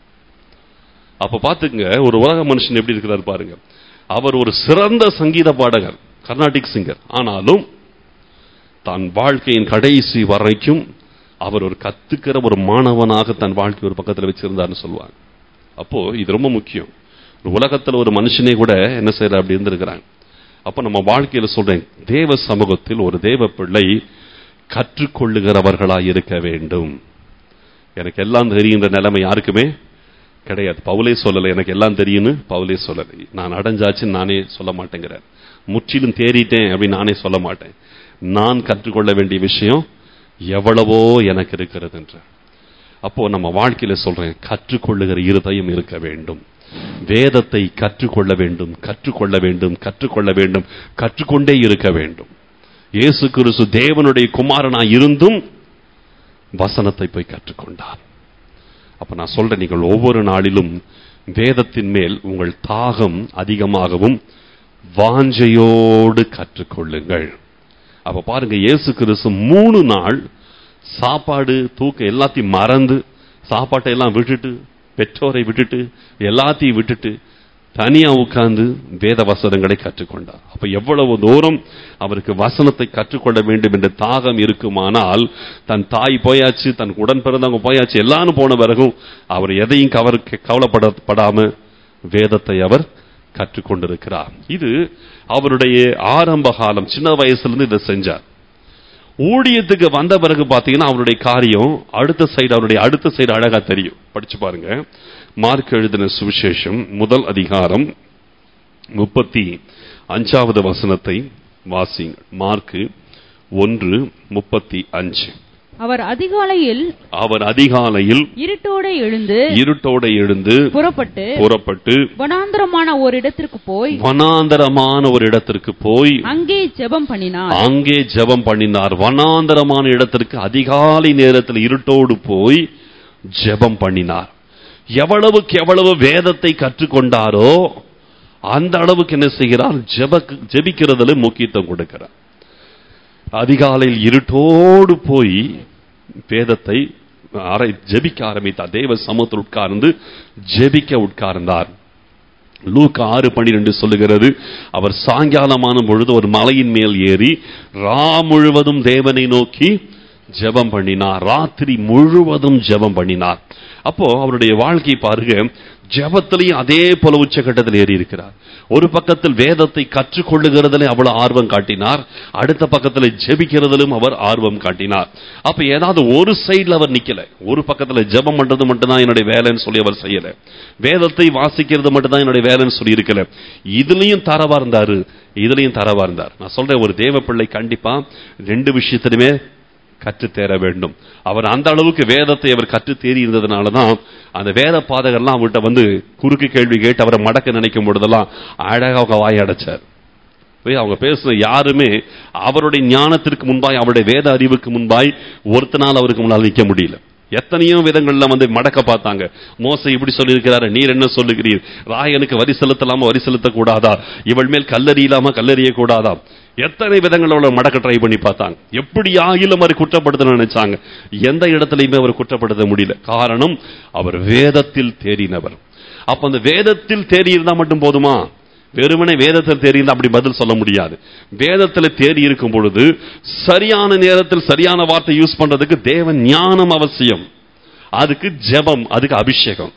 அப்ப பாத்துங்க ஒரு உலக மனுஷன் எப்படி இருக்கிறார் பாருங்க அவர் ஒரு சிறந்த சங்கீத பாடகர் கர்நாடிக் சிங்கர் ஆனாலும் தன் வாழ்க்கையின் கடைசி வரைக்கும் அவர் ஒரு கத்துக்கிற ஒரு மாணவனாக தன் வாழ்க்கை ஒரு பக்கத்தில் வச்சிருந்தார்னு சொல்லுவாங்க அப்போ இது ரொம்ப முக்கியம் ஒரு உலகத்தில் ஒரு மனுஷனே கூட என்ன செய்யற அப்படி இருந்திருக்கிறாங்க அப்ப நம்ம வாழ்க்கையில சொல்றேன் தேவ சமூகத்தில் ஒரு தேவ பிள்ளை கற்றுக்கொள்ளுகிறவர்களாய் இருக்க வேண்டும் எனக்கு எல்லாம் தெரியுன்ற நிலைமை யாருக்குமே கிடையாது பவுலே சொல்லலை எனக்கு எல்லாம் தெரியும்னு பவுலே சொல்லலை நான் அடைஞ்சாச்சுன்னு நானே சொல்ல மாட்டேங்கிறார் முற்றிலும் தேறிட்டேன் அப்படின்னு நானே சொல்ல மாட்டேன் நான் கற்றுக்கொள்ள வேண்டிய விஷயம் எவ்வளவோ எனக்கு இருக்கிறது என்ற அப்போ நம்ம வாழ்க்கையில சொல்றேன் கற்றுக்கொள்ளுகிற இருதயம் இருக்க வேண்டும் வேதத்தை கற்றுக்கொள்ள வேண்டும் கற்றுக்கொள்ள வேண்டும் கற்றுக்கொள்ள வேண்டும் கற்றுக்கொண்டே இருக்க வேண்டும் இயேசு கிறிஸ்து தேவனுடைய குமாரனாய் இருந்தும் வசனத்தை போய் கற்றுக்கொண்டார் அப்ப நான் சொல்றேன் நீங்கள் ஒவ்வொரு நாளிலும் வேதத்தின் மேல் உங்கள் தாகம் அதிகமாகவும் வாஞ்சையோடு கற்றுக்கொள்ளுங்கள் அப்ப பாருங்க இயேசு கிறிஸ்து மூணு நாள் சாப்பாடு தூக்கம் எல்லாத்தையும் மறந்து சாப்பாட்டை எல்லாம் விட்டுட்டு பெற்றோரை விட்டுட்டு எல்லாத்தையும் விட்டுட்டு தனியா உட்கார்ந்து வேத வசனங்களை கற்றுக்கொண்டார் அப்ப எவ்வளவு தூரம் அவருக்கு வசனத்தை கற்றுக்கொள்ள வேண்டும் என்ற தாகம் இருக்குமானால் தன் தாய் போயாச்சு தன் உடன் பிறந்தவங்க போயாச்சு எல்லாரும் போன பிறகும் அவர் எதையும் கவர் கவலைப்படப்படாம வேதத்தை அவர் கற்றுக்கொண்டிருக்கிறார் இது அவருடைய ஆரம்ப காலம் சின்ன வயசுல இருந்து இதை செஞ்சார் ஊழியத்துக்கு வந்த பிறகு பாத்தீங்கன்னா அவருடைய காரியம் அடுத்த சைடு அவருடைய அடுத்த சைடு அழகா தெரியும் படிச்சு பாருங்க மார்க் எழுதின சுவிசேஷம் முதல் அதிகாரம் முப்பத்தி அஞ்சாவது வசனத்தை வாசிங்க மார்க்கு ஒன்று முப்பத்தி அஞ்சு அவர் அதிகாலையில் அவர் அதிகாலையில் இருட்டோட எழுந்து இருட்டோட எழுந்து புறப்பட்டு புறப்பட்டு வனாந்தரமான ஒரு இடத்திற்கு போய் வனாந்தரமான ஒரு இடத்திற்கு போய் அங்கே ஜெபம் பண்ணினார் அங்கே ஜெபம் பண்ணினார் வனாந்தரமான இடத்திற்கு அதிகாலை நேரத்தில் இருட்டோடு போய் ஜெபம் பண்ணினார் எவ்வளவுக்கு எவ்வளவு வேதத்தை கற்றுக்கொண்டாரோ அந்த அளவுக்கு என்ன செய்கிறார் ஜெப ஜெபிக்கிறதுல முக்கியத்துவம் கொடுக்கிறார் அதிகாலையில் இருட்டோடு போய் வேதத்தை அரை ஜெபிக்க ஆரம்பித்தார் தேவ சமூகத்தில் உட்கார்ந்து ஜெபிக்க உட்கார்ந்தார் லூக் ஆறு பன்னிரெண்டு சொல்லுகிறது அவர் சாயங்காலமான பொழுது ஒரு மலையின் மேல் ஏறி ரா முழுவதும் தேவனை நோக்கி ஜெபம் பண்ணினார் ராத்திரி முழுவதும் ஜெபம் பண்ணினார் அப்போ அவருடைய வாழ்க்கை பாருங்க ஜெபத்திலையும் அதே போல உச்சகட்டத்தில் ஏறி இருக்கிறார் ஒரு பக்கத்தில் வேதத்தை கற்றுக்கொள்ளுகிறதுல அவ்வளவு ஆர்வம் காட்டினார் அடுத்த பக்கத்தில் ஜெபிக்கிறதிலும் அவர் ஆர்வம் காட்டினார் அப்ப ஏதாவது ஒரு சைடுல அவர் நிக்கல ஒரு பக்கத்துல ஜெபம் பண்றது மட்டும்தான் என்னுடைய வேலைன்னு சொல்லி அவர் செய்யல வேதத்தை வாசிக்கிறது மட்டும்தான் என்னுடைய வேலைன்னு சொல்லி இருக்கல இதுலயும் தரவா இருந்தாரு இதுலயும் தரவா இருந்தார் நான் சொல்றேன் ஒரு தேவ பிள்ளை கண்டிப்பா ரெண்டு விஷயத்திலுமே கற்றுத்தேர வேண்டும் அவர் அந்த அளவுக்கு வேதத்தை அவர் கற்று தேறி இருந்ததுனாலதான் அந்த வேத பாதகர்லாம் அவர்கிட்ட வந்து குறுக்கு கேள்வி கேட்டு அவரை மடக்க நினைக்கும் பொழுதெல்லாம் அழகாக அவங்க வாய் அடைச்சார் போய் அவங்க பேசுன யாருமே அவருடைய ஞானத்திற்கு முன்பாய் அவருடைய வேத அறிவுக்கு முன்பாய் ஒருத்தனால் அவருக்கு முன்னால் நிற்க முடியல எத்தனையோ விதங்கள்ல வந்து மடக்க பார்த்தாங்க மோசை இப்படி சொல்லியிருக்கிறாரு நீர் என்ன சொல்லுகிறீர் ராயனுக்கு வரி செலுத்தலாமா வரி செலுத்த கூடாதா இவள் மேல் கல்லறியலாமா கல்லறிய கூடாதா எத்தனை விதங்களோட மடக்க ட்ரை பண்ணி பார்த்தாங்க எப்படி ஆகிலும் அவர் குற்றப்படுத்த நினைச்சாங்க எந்த இடத்துலையுமே அவர் குற்றப்படுத்த முடியல காரணம் அவர் வேதத்தில் தேறினவர் அப்ப அந்த வேதத்தில் தேறி இருந்தா மட்டும் போதுமா வெறுமனே வேதத்தில் தேறியிருந்தா அப்படி பதில் சொல்ல முடியாது வேதத்தில் தேறி இருக்கும் பொழுது சரியான நேரத்தில் சரியான வார்த்தை யூஸ் பண்றதுக்கு தேவ ஞானம் அவசியம் அதுக்கு ஜெபம் அதுக்கு அபிஷேகம்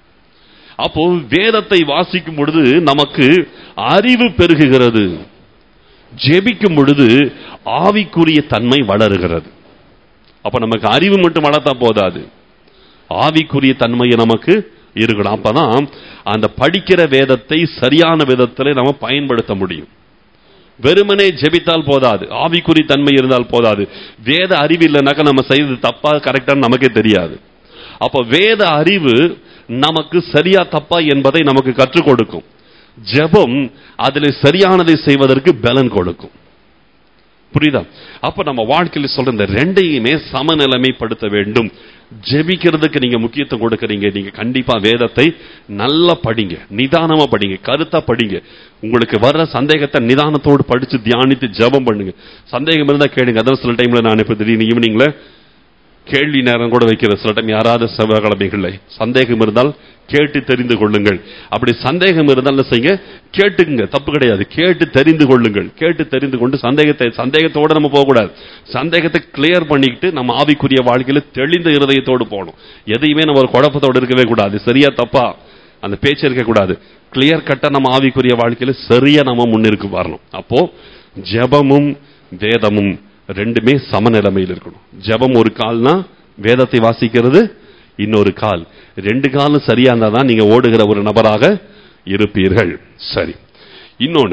அப்போ வேதத்தை வாசிக்கும் பொழுது நமக்கு அறிவு பெருகுகிறது ஜெபிக்கும் பொழுது ஆவிக்குரிய தன்மை வளருகிறது அப்ப நமக்கு அறிவு மட்டும் வளர்த்தா போதாது ஆவிக்குரிய தன்மையை நமக்கு இருக்கணும் அப்பதான் அந்த படிக்கிற வேதத்தை சரியான விதத்தில் நம்ம பயன்படுத்த முடியும் வெறுமனே ஜெபித்தால் போதாது ஆவிக்குறி தன்மை இருந்தால் போதாது வேத அறிவு இல்லைனாக்கா நம்ம செய்தது தப்பா கரெக்டான்னு நமக்கே தெரியாது அப்ப வேத அறிவு நமக்கு சரியா தப்பா என்பதை நமக்கு கற்றுக் கொடுக்கும் ஜெபம் அதில் சரியானதை செய்வதற்கு பலன் கொடுக்கும் புரியுதா அப்ப நம்ம வாழ்க்கையில் சொல்ற இந்த ரெண்டையுமே சமநிலைமைப்படுத்த வேண்டும் ஜெபிக்கிறதுக்கு நீங்க முக்கியத்துவம் கொடுக்கறீங்க நீங்க கண்டிப்பா வேதத்தை நல்லா படிங்க நிதானமா படிங்க கருத்தா படிங்க உங்களுக்கு வர்ற சந்தேகத்தை நிதானத்தோடு படிச்சு தியானித்து ஜெபம் பண்ணுங்க சந்தேகம் இருந்தா கேளுங்க அதான் சில டைம்ல நான் இப்ப திடீர்னு ஈவினிங்ல கேள்வி நேரம் கூட வைக்கிற சில டைம் யாராவது செவ்வாய்க்கிழமைகள்ல சந்தேகம் இருந்தால் கேட்டு தெரிந்து கொள்ளுங்கள் அப்படி சந்தேகம் இருந்தால் என்ன செய்யுங்க கேட்டுக்குங்க தப்பு கிடையாது கேட்டு தெரிந்து கொள்ளுங்கள் கேட்டு தெரிந்து கொண்டு சந்தேகத்தை சந்தேகத்தோட நம்ம போகக்கூடாது சந்தேகத்தை கிளியர் பண்ணிக்கிட்டு நம்ம ஆவிக்குரிய வாழ்க்கையில தெளிந்த இருதயத்தோடு போகணும் எதையுமே நம்ம ஒரு குழப்பத்தோடு இருக்கவே கூடாது சரியா தப்பா அந்த பேச்சு இருக்கக்கூடாது கிளியர் கட்டா நம்ம ஆவிக்குரிய வாழ்க்கையில சரியா நம்ம முன்னிருக்கு வரணும் அப்போ ஜெபமும் வேதமும் ரெண்டுமே சமநிலைமையில் இருக்கணும் ஜெபம் ஒரு கால்னா வேதத்தை வாசிக்கிறது இன்னொரு கால் ரெண்டு காலும் சரியா இருந்தா தான் நீங்க ஓடுகிற ஒரு நபராக இருப்பீர்கள் சரி இன்னொன்னு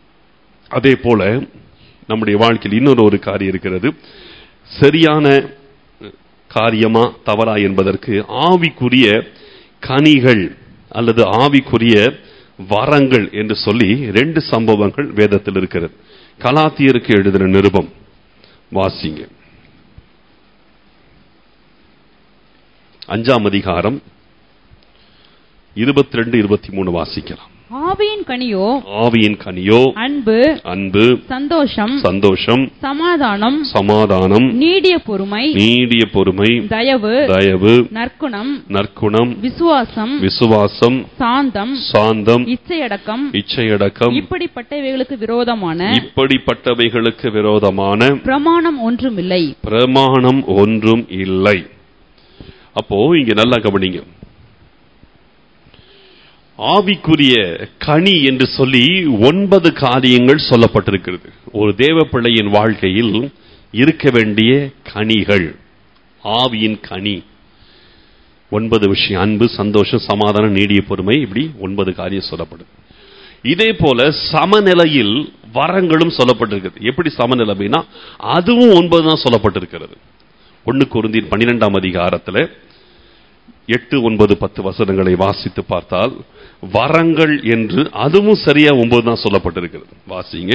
அதே போல நம்முடைய வாழ்க்கையில் இன்னொரு ஒரு காரியம் இருக்கிறது சரியான காரியமா தவறா என்பதற்கு ஆவிக்குரிய கனிகள் அல்லது ஆவிக்குரிய வரங்கள் என்று சொல்லி ரெண்டு சம்பவங்கள் வேதத்தில் இருக்கிறது கலாத்தியருக்கு எழுதின நிருபம் வாசிங்க அஞ்சாம் அதிகாரம் இருபத்தி ரெண்டு இருபத்தி மூணு வாசிக்கலாம் ஆவியின் கனியோ ஆவியின் கனியோ அன்பு அன்பு சந்தோஷம் சந்தோஷம் சமாதானம் சமாதானம் நீடிய பொறுமை நீடிய பொறுமை தயவு தயவு நற்குணம் நற்குணம் விசுவாசம் விசுவாசம் சாந்தம் சாந்தம் இச்சையடக்கம் இச்சையடக்கம் இப்படிப்பட்டவைகளுக்கு விரோதமான இப்படிப்பட்டவைகளுக்கு விரோதமான பிரமாணம் ஒன்றுமில்லை பிரமாணம் ஒன்றும் இல்லை அப்போ இங்க நல்லா கவனிங்க ஆவிக்குரிய கனி என்று சொல்லி ஒன்பது காரியங்கள் சொல்லப்பட்டிருக்கிறது ஒரு தேவ பிள்ளையின் வாழ்க்கையில் இருக்க வேண்டிய கனிகள் ஆவியின் கனி ஒன்பது விஷயம் அன்பு சந்தோஷம் சமாதானம் நீடிய பொறுமை இப்படி ஒன்பது காரியம் சொல்லப்படுது இதே போல சமநிலையில் வரங்களும் சொல்லப்பட்டிருக்கிறது எப்படி சமநிலைமைனா அதுவும் ஒன்பது தான் சொல்லப்பட்டிருக்கிறது ஒன்னு குருந்தின் பன்னிரெண்டாம் அதிகாரத்தில் எட்டு ஒன்பது பத்து வசனங்களை வாசித்து பார்த்தால் வரங்கள் என்று அதுவும் சரியா ஒன்பது தான் சொல்லப்பட்டிருக்கிறது வாசிங்க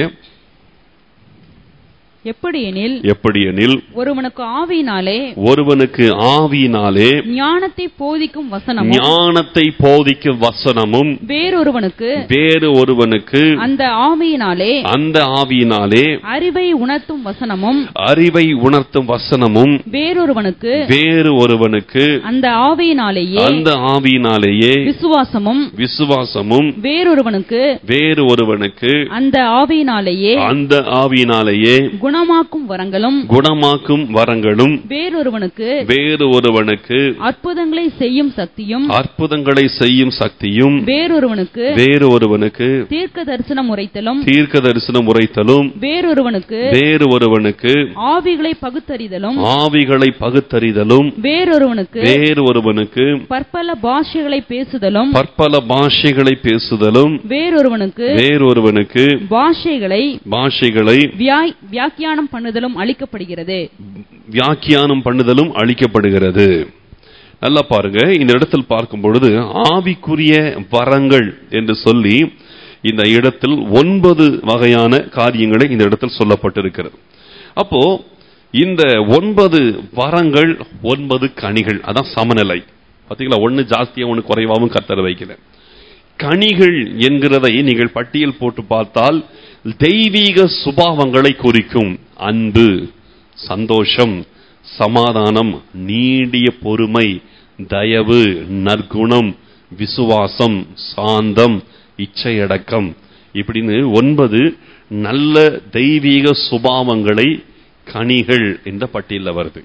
எப்படியெனில் எப்படி எனில் ஒருவனுக்கு ஆவியினாலே ஒருவனுக்கு ஆவியினாலே ஞானத்தை போதிக்கும் வசனமும் ஞானத்தை போதிக்கும் வசனமும் வேறொருவனுக்கு வேறு ஒருவனுக்கு அந்த ஆவியினாலே அந்த ஆவியினாலே அறிவை உணர்த்தும் வசனமும் அறிவை உணர்த்தும் வசனமும் வேறொருவனுக்கு வேறு ஒருவனுக்கு அந்த ஆவியினாலேயே அந்த ஆவியினாலேயே விசுவாசமும் விசுவாசமும் வேறொருவனுக்கு வேறு ஒருவனுக்கு அந்த ஆவியினாலேயே அந்த ஆவியினாலேயே குணமாக்கும் வரங்களும் குணமாக்கும் வரங்களும் வேறொருவனுக்கு வேறு ஒருவனுக்கு அற்புதங்களை செய்யும் சக்தியும் அற்புதங்களை செய்யும் சக்தியும் வேறொருவனுக்கு வேறு ஒருவனுக்கு தீர்க்க தரிசனம் உரைத்தலும் தீர்க்க தரிசனம் உரைத்தலும் வேறொருவனுக்கு வேறு ஒருவனுக்கு ஆவிகளை பகுத்தறிதலும் ஆவிகளை பகுத்தறிதலும் வேறொருவனுக்கு வேறு ஒருவனுக்கு பற்பல பாஷைகளை பேசுதலும் பற்பல பாஷைகளை பேசுதலும் வேறொருவனுக்கு வேறொருவனுக்கு பாஷைகளை பாஷைகளை வியாய்- வியாக்கியானம் பண்ணுதலும் அளிக்கப்படுகிறது வியாக்கியானம் பண்ணுதலும் அளிக்கப்படுகிறது நல்லா பாருங்க இந்த இடத்தில் பார்க்கும் பொழுது ஆவிக்குரிய வரங்கள் என்று சொல்லி இந்த இடத்தில் ஒன்பது வகையான காரியங்களை இந்த இடத்தில் சொல்லப்பட்டிருக்கிறது அப்போ இந்த ஒன்பது வரங்கள் ஒன்பது கனிகள் அதான் சமநிலை பாத்தீங்களா ஒன்னு ஜாஸ்தியா ஒன்னு குறைவாகவும் கத்தர வைக்கல கனிகள் என்கிறதை நீங்கள் பட்டியல் போட்டு பார்த்தால் தெய்வீக சுபாவங்களை குறிக்கும் அன்பு சந்தோஷம் சமாதானம் நீடிய பொறுமை தயவு நற்குணம் விசுவாசம் சாந்தம் இச்சையடக்கம் இப்படின்னு ஒன்பது நல்ல தெய்வீக சுபாவங்களை கனிகள் என்ற பட்டியலில் வருது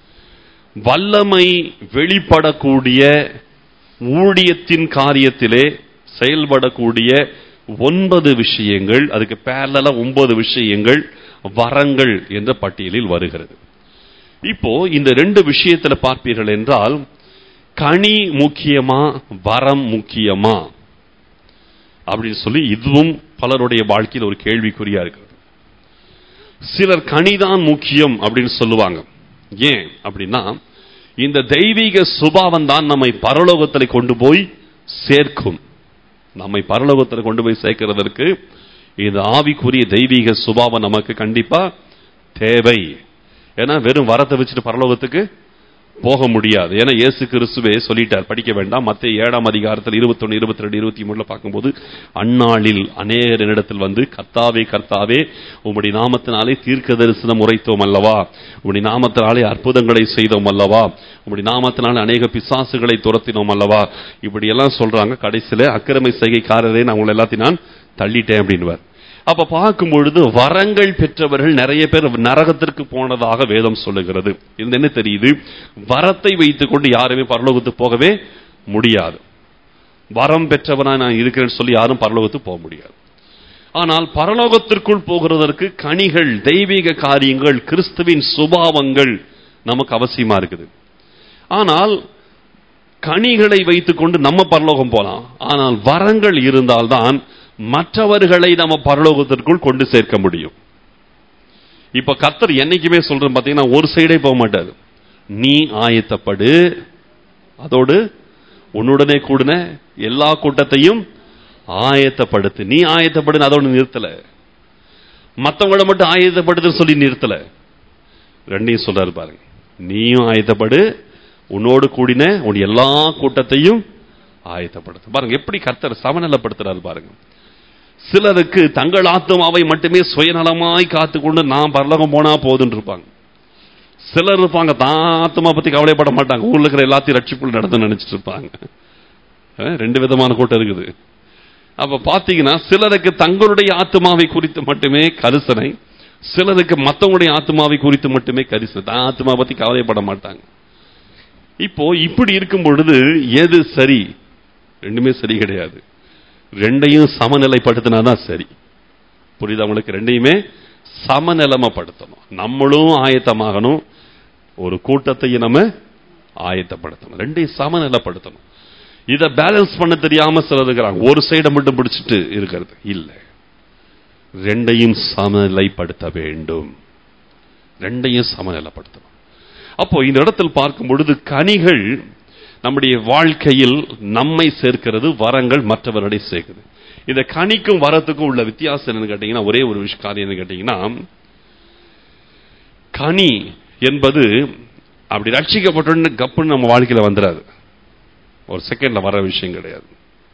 வல்லமை வெளிப்படக்கூடிய ஊழியத்தின் காரியத்திலே செயல்படக்கூடிய ஒன்பது விஷயங்கள் அதுக்கு பேரலா ஒன்பது விஷயங்கள் வரங்கள் என்ற பட்டியலில் வருகிறது இப்போ இந்த ரெண்டு விஷயத்துல பார்ப்பீர்கள் என்றால் கனி முக்கியமா வரம் முக்கியமா அப்படின்னு சொல்லி இதுவும் பலருடைய வாழ்க்கையில் ஒரு கேள்விக்குறியா இருக்கிறது சிலர் கனிதான் முக்கியம் அப்படின்னு சொல்லுவாங்க ஏன் அப்படின்னா இந்த தெய்வீக சுபாவம் தான் நம்மை பரலோகத்தில் கொண்டு போய் சேர்க்கும் நம்மை பரலோகத்தில் கொண்டு போய் சேர்க்கிறதற்கு இது ஆவிக்குரிய தெய்வீக சுபாவம் நமக்கு கண்டிப்பா தேவை ஏன்னா வெறும் வரத்தை வச்சுட்டு பரலோகத்துக்கு போக முடியாது ஏன்னா இயேசு கிறிஸ்துவே சொல்லிட்டார் படிக்க வேண்டாம் மத்திய ஏழாம் அதிகாரத்தில் இருபத்தொன்னு இருபத்தி ரெண்டு இருபத்தி மூணுல பார்க்கும்போது அந்நாளில் அநேகரிடத்தில் வந்து கர்த்தாவே கர்த்தாவே உம்முடைய நாமத்தினாலே தீர்க்க தரிசனம் உரைத்தோம் அல்லவா உம்முடைய நாமத்தினாலே அற்புதங்களை செய்தோம் அல்லவா உம்முடைய நாமத்தினாலே அநேக பிசாசுகளை துரத்தினோம் அல்லவா இப்படி எல்லாம் சொல்றாங்க கடைசியில அக்கிரமை செய்கைக்காரரே நான் உங்களை எல்லாத்தையும் நான் தள்ளிட்டேன் அப்படின்னுவார் அப்ப பார்க்கும் பொழுது வரங்கள் பெற்றவர்கள் நிறைய பேர் நரகத்திற்கு போனதாக வேதம் சொல்லுகிறது இது என்ன தெரியுது வரத்தை வைத்துக் கொண்டு யாருமே பரலோகத்துக்கு போகவே முடியாது வரம் பெற்றவனா நான் இருக்கிறேன்னு சொல்லி யாரும் பரலோகத்துக்கு போக முடியாது ஆனால் பரலோகத்திற்குள் போகிறதற்கு கனிகள் தெய்வீக காரியங்கள் கிறிஸ்துவின் சுபாவங்கள் நமக்கு அவசியமா இருக்குது ஆனால் கனிகளை வைத்துக்கொண்டு நம்ம பரலோகம் போலாம் ஆனால் வரங்கள் இருந்தால்தான் மற்றவர்களை நம்ம பரலோகத்திற்குள் கொண்டு சேர்க்க முடியும் இப்ப கர்த்தர் என்னைக்குமே சொல்றது பாத்தீங்கன்னா ஒரு சைடே போக மாட்டாரு நீ ஆயத்தப்படு அதோடு உன்னுடனே கூடின எல்லா கூட்டத்தையும் ஆயத்தப்படுத்து நீ ஆயத்தப்படுன்னு அதோடு நிறுத்தல மத்தவங்கள மட்டும் ஆயத்தப்படுத்துன்னு சொல்லி நிறுத்தல ரெண்டையும் சொல்றாரு பாருங்க நீயும் ஆயத்தப்படு உன்னோடு கூடின உன் எல்லா கூட்டத்தையும் ஆயத்தப்படுத்தும் பாருங்க எப்படி கர்த்தர் சமநிலைப்படுத்துறாரு பாருங்க சிலருக்கு தங்கள் ஆத்மாவை மட்டுமே சுயநலமாய் காத்துக்கொண்டு நான் பரலோகம் போனா போதுன்னு இருப்பாங்க சிலர் இருப்பாங்க தான் ஆத்மா பத்தி கவலைப்பட மாட்டாங்க ஊர்ல இருக்கிற எல்லாத்தையும் ரட்சிப்புள் நடந்து நினைச்சிட்டு இருப்பாங்க அஹ் ரெண்டு விதமான கூட்டம் இருக்குது அப்ப பாத்தீங்கன்னா சிலருக்கு தங்களுடைய ஆத்மாவை குறித்து மட்டுமே கரிசனை சிலருக்கு மத்தவங்களுடைய ஆத்மாவை குறித்து மட்டுமே கரிசனை தான் ஆத்மா பத்தி கவலைப்பட மாட்டாங்க இப்போ இப்படி இருக்கும் பொழுது எது சரி ரெண்டுமே சரி கிடையாது ரெண்டையும் சமநிலைப்படுத்தினாதான் சரி புரியுதா உங்களுக்கு ரெண்டையுமே சமநிலைமைப்படுத்தணும் நம்மளும் ஆயத்தமாகணும் ஒரு கூட்டத்தையும் நம்ம ஆயத்தப்படுத்தணும் ரெண்டையும் சமநிலைப்படுத்தணும் இதை பேலன்ஸ் பண்ண தெரியாம சிலர் இருக்கிறாங்க ஒரு சைடை மட்டும் பிடிச்சிட்டு இருக்கிறது இல்லை ரெண்டையும் சமநிலைப்படுத்த வேண்டும் ரெண்டையும் சமநிலைப்படுத்தணும் அப்போ இந்த இடத்தில் பார்க்கும் பொழுது கனிகள் நம்முடைய வாழ்க்கையில் நம்மை சேர்க்கிறது வரங்கள் மற்றவர்களை சேர்க்குது இந்த கனிக்கும் வரத்துக்கும் உள்ள வித்தியாசம் என்னன்னு கேட்டீங்கன்னா ஒரே ஒரு விஷயம் காரியம் என்ன கேட்டீங்கன்னா கனி என்பது அப்படி ரட்சிக்கப்பட்டோன்னு கப்புன்னு நம்ம வாழ்க்கையில வந்துடாது ஒரு செகண்ட்ல வர விஷயம் கிடையாது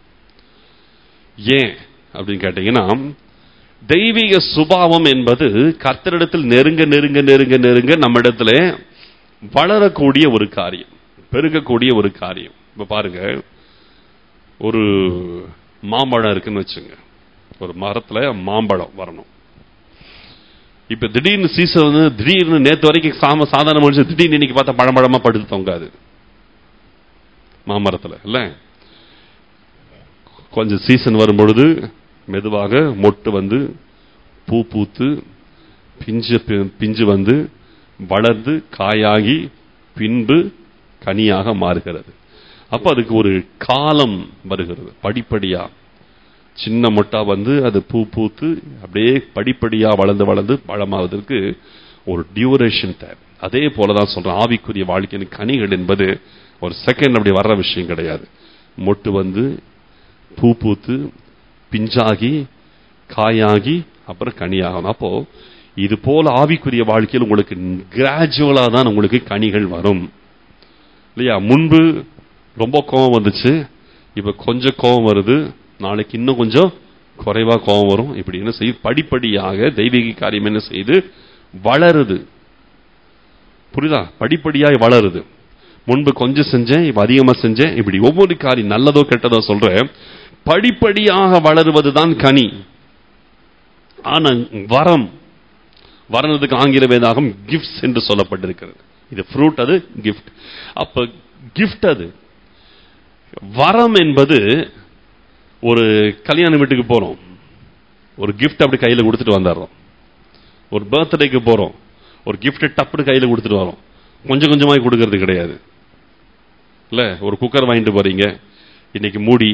ஏன் அப்படின்னு கேட்டீங்கன்னா தெய்வீக சுபாவம் என்பது கர்த்தரிடத்தில் நெருங்க நெருங்க நெருங்க நெருங்க நம்ம இடத்துல வளரக்கூடிய ஒரு காரியம் பெருகக்கூடிய ஒரு காரியம் இப்ப பாருங்க ஒரு மாம்பழம் இருக்குன்னு வச்சுங்க ஒரு மரத்துல மாம்பழம் வரணும் இப்ப திடீர்னு சீசன் வந்து திடீர்னு நேத்து வரைக்கும் சாம சாதாரண மனுஷன் திடீர்னு இன்னைக்கு பார்த்தா பழம்பழமா படுத்து தொங்காது மாமரத்துல இல்ல கொஞ்சம் சீசன் வரும் பொழுது மெதுவாக மொட்டு வந்து பூ பூத்து பிஞ்சு பி- பிஞ்சு வந்து வளர்ந்து காயாகி பின்பு கனியாக மாறுகிறது அப்ப அதுக்கு ஒரு காலம் வருகிறது படிப்படியா சின்ன மொட்டா வந்து அது பூ பூத்து அப்படியே படிப்படியா வளர்ந்து வளர்ந்து பழமாவதற்கு ஒரு டியூரேஷன் தேவை அதே போலதான் சொல்றேன் ஆவிக்குரிய வாழ்க்கையின் கனிகள் என்பது ஒரு செகண்ட் அப்படி வர்ற விஷயம் கிடையாது மொட்டு வந்து பூ பூத்து பிஞ்சாகி காயாகி அப்புறம் கனியாகணும் அப்போ இது போல ஆவிக்குரிய வாழ்க்கையில் உங்களுக்கு கிராஜுவலா தான் உங்களுக்கு கனிகள் வரும் இல்லையா முன்பு ரொம்ப கோபம் வந்துச்சு இப்ப கொஞ்சம் கோபம் வருது நாளைக்கு இன்னும் கொஞ்சம் குறைவா கோபம் வரும் இப்படி என்ன செய்யுது படிப்படியாக தெய்வீக காரியம் என்ன செய்யுது வளருது புரியுதா படிப்படியாக வளருது முன்பு கொஞ்சம் செஞ்சேன் இப்ப அதிகமா செஞ்சேன் இப்படி ஒவ்வொரு காரியம் நல்லதோ கெட்டதோ சொல்றேன் படிப்படியாக வளருவதுதான் கனி ஆனா வரம் வரணதுக்கு ஆங்கில வேதாகம் கிஃப்ட்ஸ் என்று சொல்லப்பட்டிருக்கிறது இது ஃப்ரூட் அது கிஃப்ட் அப்ப கிஃப்ட் அது வரம் என்பது ஒரு கல்யாண வீட்டுக்கு போறோம் ஒரு gift அப்படி கையில கொடுத்துட்டு வந்துடுறோம் ஒரு பர்த்டேக்கு போறோம் ஒரு gift டப்புன்னு கையில கொடுத்துட்டு வரோம் கொஞ்சம் கொஞ்சமாய் கொடுக்கறது கிடையாது இல்ல ஒரு குக்கர் வாங்கிட்டு போறீங்க இன்னைக்கு மூடி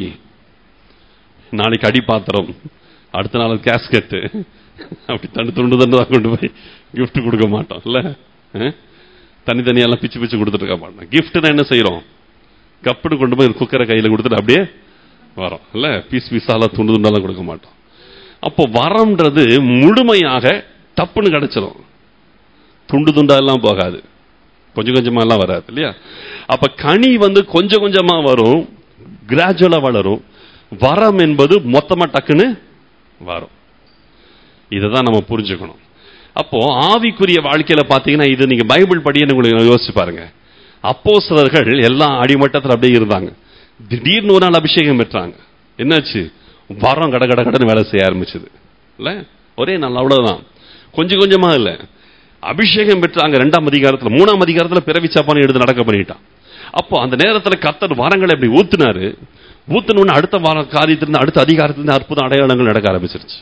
நாளைக்கு அடி பாத்திரம் அடுத்த நாள் கேஸ்கெட்டு அப்படி தண்டு துண்டு தண்டு தான் கொண்டு போய் gift கொடுக்க மாட்டோம் இல்ல அஹ்? தனித்தனியெல்லாம் பிச்சு பிச்சு கொடுத்துட்டு இருக்க மாட்டோம் கிஃப்ட்னா என்ன செய்றோம் கப்புன்னு கொண்டு போய் குக்கரை கையில கொடுத்துட்டு அப்படியே வரோம் இல்ல பீஸ் பீஸாலாம் துண்டு துண்டாலாம் கொடுக்க மாட்டோம் அப்போ வரம்ன்றது முழுமையாக டப்புன்னு கிடைச்சிடும் துண்டு துண்டா எல்லாம் போகாது கொஞ்சம் கொஞ்சமா எல்லாம் வராது இல்லையா அப்ப கனி வந்து கொஞ்சம் கொஞ்சமா வரும் கிராஜுவலா வளரும் வரம் என்பது மொத்தமா டக்குன்னு வரும் இதைதான் நம்ம புரிஞ்சுக்கணும் அப்போ ஆவிக்குரிய வாழ்க்கையில பாத்தீங்கன்னா இது நீங்க பைபிள் படின்னு உங்களுக்கு யோசிச்சு பாருங்க அப்போஸ்தலர்கள் எல்லாம் அடிமட்டத்தில் அப்படியே இருந்தாங்க திடீர்னு ஒரு நாள் அபிஷேகம் பெற்றாங்க என்னாச்சு வரம் கட கட கடன்னு வேலை செய்ய ஆரம்பிச்சது இல்ல ஒரே நாள் அவ்வளவுதான் கொஞ்சம் கொஞ்சமா இல்ல அபிஷேகம் பெற்றாங்க ரெண்டாம் அதிகாரத்துல மூணாம் அதிகாரத்துல பிறவி சாப்பான்னு எடுத்து நடக்க பண்ணிட்டான் அப்போ அந்த நேரத்துல கர்த்தர் வரங்களை எப்படி ஊத்துனாரு ஊத்துனோன்னு அடுத்த வார காரியத்திலிருந்து அடுத்த அதிகாரத்திலிருந்து அற்புத அடையாளங்கள் நடக்க ஆரம்பிச்சிருச்சு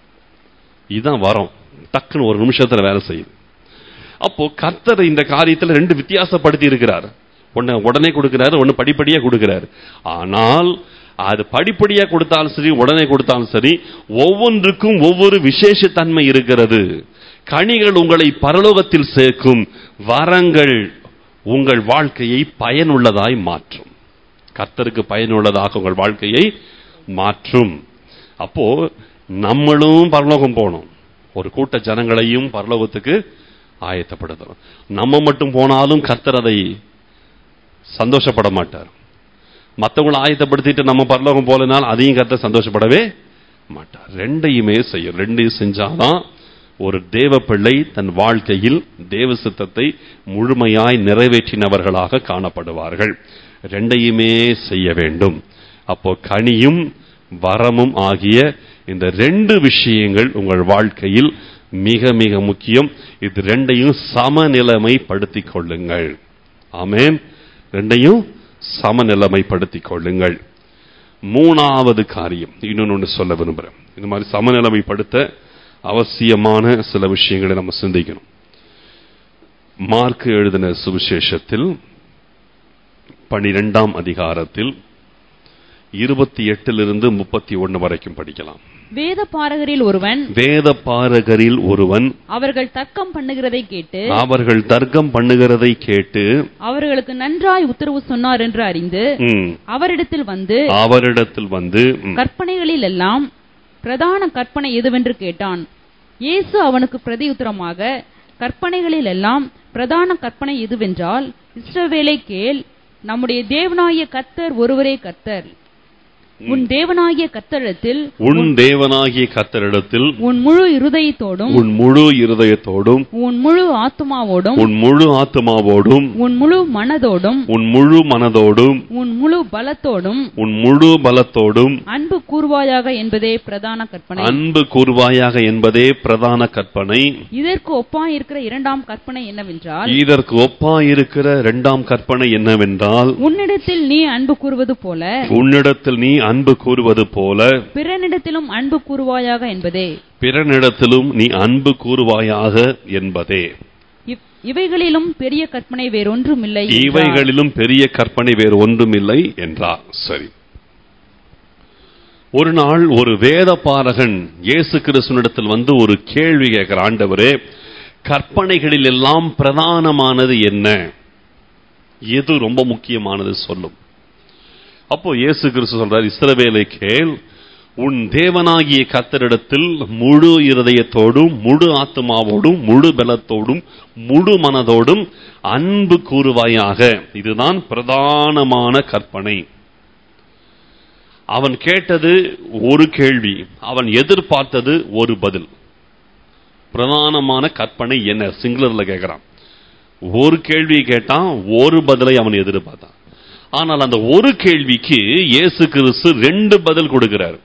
இதுதான் வரம் டக்குன்னு ஒரு நிமிஷத்துல வேலை செய்யுது அப்போ கர்த்தர் இந்த காரியத்துல ரெண்டு வித்தியாசப்படுத்தி இருக்கிறார் ஒன்னு உடனே கொடுக்கிறாரு ஒன்னு படிப்படியா கொடுக்கிறாரு ஆனால் அது படிப்படியா கொடுத்தாலும் சரி உடனே கொடுத்தாலும் சரி ஒவ்வொன்றுக்கும் ஒவ்வொரு விசேஷத்தன்மை இருக்கிறது கனிகள் உங்களை பரலோகத்தில் சேர்க்கும் வரங்கள் உங்கள் வாழ்க்கையை பயனுள்ளதாய் மாற்றும் கர்த்தருக்கு பயனுள்ளதாக உங்கள் வாழ்க்கையை மாற்றும் அப்போ நம்மளும் பரலோகம் போகணும் ஒரு கூட்ட ஜனங்களையும் பரலோகத்துக்கு ஆயத்தப்படுத்தணும் நம்ம மட்டும் போனாலும் கர்த்தர் அதை சந்தோஷப்பட மாட்டார் மத்தவங்களை ஆயத்தப்படுத்திட்டு நம்ம பரலோகம் போலனால் அதையும் கத்த சந்தோஷப்படவே மாட்டார் ரெண்டையுமே செய்யும் ரெண்டையும் செஞ்சாதான் ஒரு தேவ பிள்ளை தன் வாழ்க்கையில் தேவ சித்தத்தை முழுமையாய் நிறைவேற்றினவர்களாக காணப்படுவார்கள் ரெண்டையுமே செய்ய வேண்டும் அப்போ கனியும் வரமும் ஆகிய இந்த ரெண்டு விஷயங்கள் உங்கள் வாழ்க்கையில் மிக மிக முக்கியம் இது ரெண்டையும் சமநிலைமைப்படுத்திக் கொள்ளுங்கள் ஆமென் ரெண்டையும் சமநிலைமைப்படுத்திக் கொள்ளுங்கள் மூணாவது காரியம் இன்னொன்னு சொல்ல விரும்புறேன் இந்த மாதிரி சமநிலைமைப்படுத்த அவசியமான சில விஷயங்களை நம்ம சிந்திக்கணும் மார்க் எழுதின சுவிசேஷத்தில் பனிரெண்டாம் அதிகாரத்தில் இருபத்தி எட்டிலிருந்து முப்பத்தி ஒன்னு வரைக்கும் படிக்கலாம் வேத பாரகரில் ஒருவன் வேத பாரகரில் ஒருவன் அவர்கள் தர்க்கம் பண்ணுகிறதை கேட்டு அவர்கள் தர்க்கம் பண்ணுகிறதை கேட்டு அவர்களுக்கு நன்றாய் உத்தரவு சொன்னார் என்று அறிந்து ம், அவரிடத்தில் வந்து அவரிடத்தில் வந்து ம், கற்பனைகளில் எல்லாம் பிரதான கற்பனை எதுவென்று கேட்டான் இயேசு அவனுக்கு பிரதியுத்தரமாக கற்பனைகளில் எல்லாம் பிரதான கற்பனை எதுவென்றால் இஸ்ரவேலை கேள் நம்முடைய தேவனாகிய கர்த்தர் ஒருவரே கர்த்தர் உன் தேவனாகிய கர்த்தரிடத்தில் உன் தேவனாகிய கத்தரிடத்தில் உன் முழு இருதயத்தோடும் உன் முழு இருதயத்தோடும் உன் முழு ஆத்துமாவோடும் உன் முழு ஆத்மாவோடும் உன் முழு மனதோடும் உன் முழு மனதோடும் உன் முழு பலத்தோடும் உன் முழு பலத்தோடும் அன்பு கூறுவாயாக என்பதே பிரதான கற்பனை அன்பு கூறுவாயாக என்பதே பிரதான கற்பனை இதற்கு ஒப்பாயிருக்கிற இரண்டாம் கற்பனை என்னவென்றால் இதற்கு ஒப்பாயிருக்கிற இரண்டாம் கற்பனை என்னவென்றால் உன்னிடத்தில் நீ அன்பு கூறுவது போல உன்னிடத்தில் நீ அன்பு கூறுவது போல பிறனிடத்திலும் அன்பு கூறுவாயாக என்பதே பிறனிடத்திலும் நீ அன்பு கூறுவாயாக என்பதே இவ்- இவைகளிலும் பெரிய கற்பனை வேறொன்றுமில்லை என்றார். இவைகளிலும் பெரிய கற்பனை வேறு ஒன்றுமில்லை என்றார் சரி ஒரு நாள் ஒரு வேத பாரகன் இயேசு கிறிஸ்துவனிடத்தில் வந்து ஒரு கேள்வி கேட்கிற ஆண்டவரே கற்பனைகளில் எல்லாம் பிரதானமானது என்ன எது ரொம்ப முக்கியமானது சொல்லும் அப்போ இயேசு கிறிஸ்து சொல்றார் இஸ்ரவேலை கேள் உன் தேவனாகிய கத்தரிடத்தில் முழு இருதயத்தோடும் முழு ஆத்மாவோடும் முழு பலத்தோடும் முழு மனதோடும் அன்பு கூறுவாயாக இதுதான் பிரதானமான கற்பனை அவன் கேட்டது ஒரு கேள்வி அவன் எதிர்பார்த்தது ஒரு பதில் பிரதானமான கற்பனை என்ன சிங்குலர்ல கேட்கிறான் ஒரு கேள்வி கேட்டான் ஒரு பதிலை அவன் எதிர்பார்த்தான் ஆனால் அந்த ஒரு கேள்விக்கு இயேசு கிறிஸ்து ரெண்டு பதில் கொடுக்கிறார்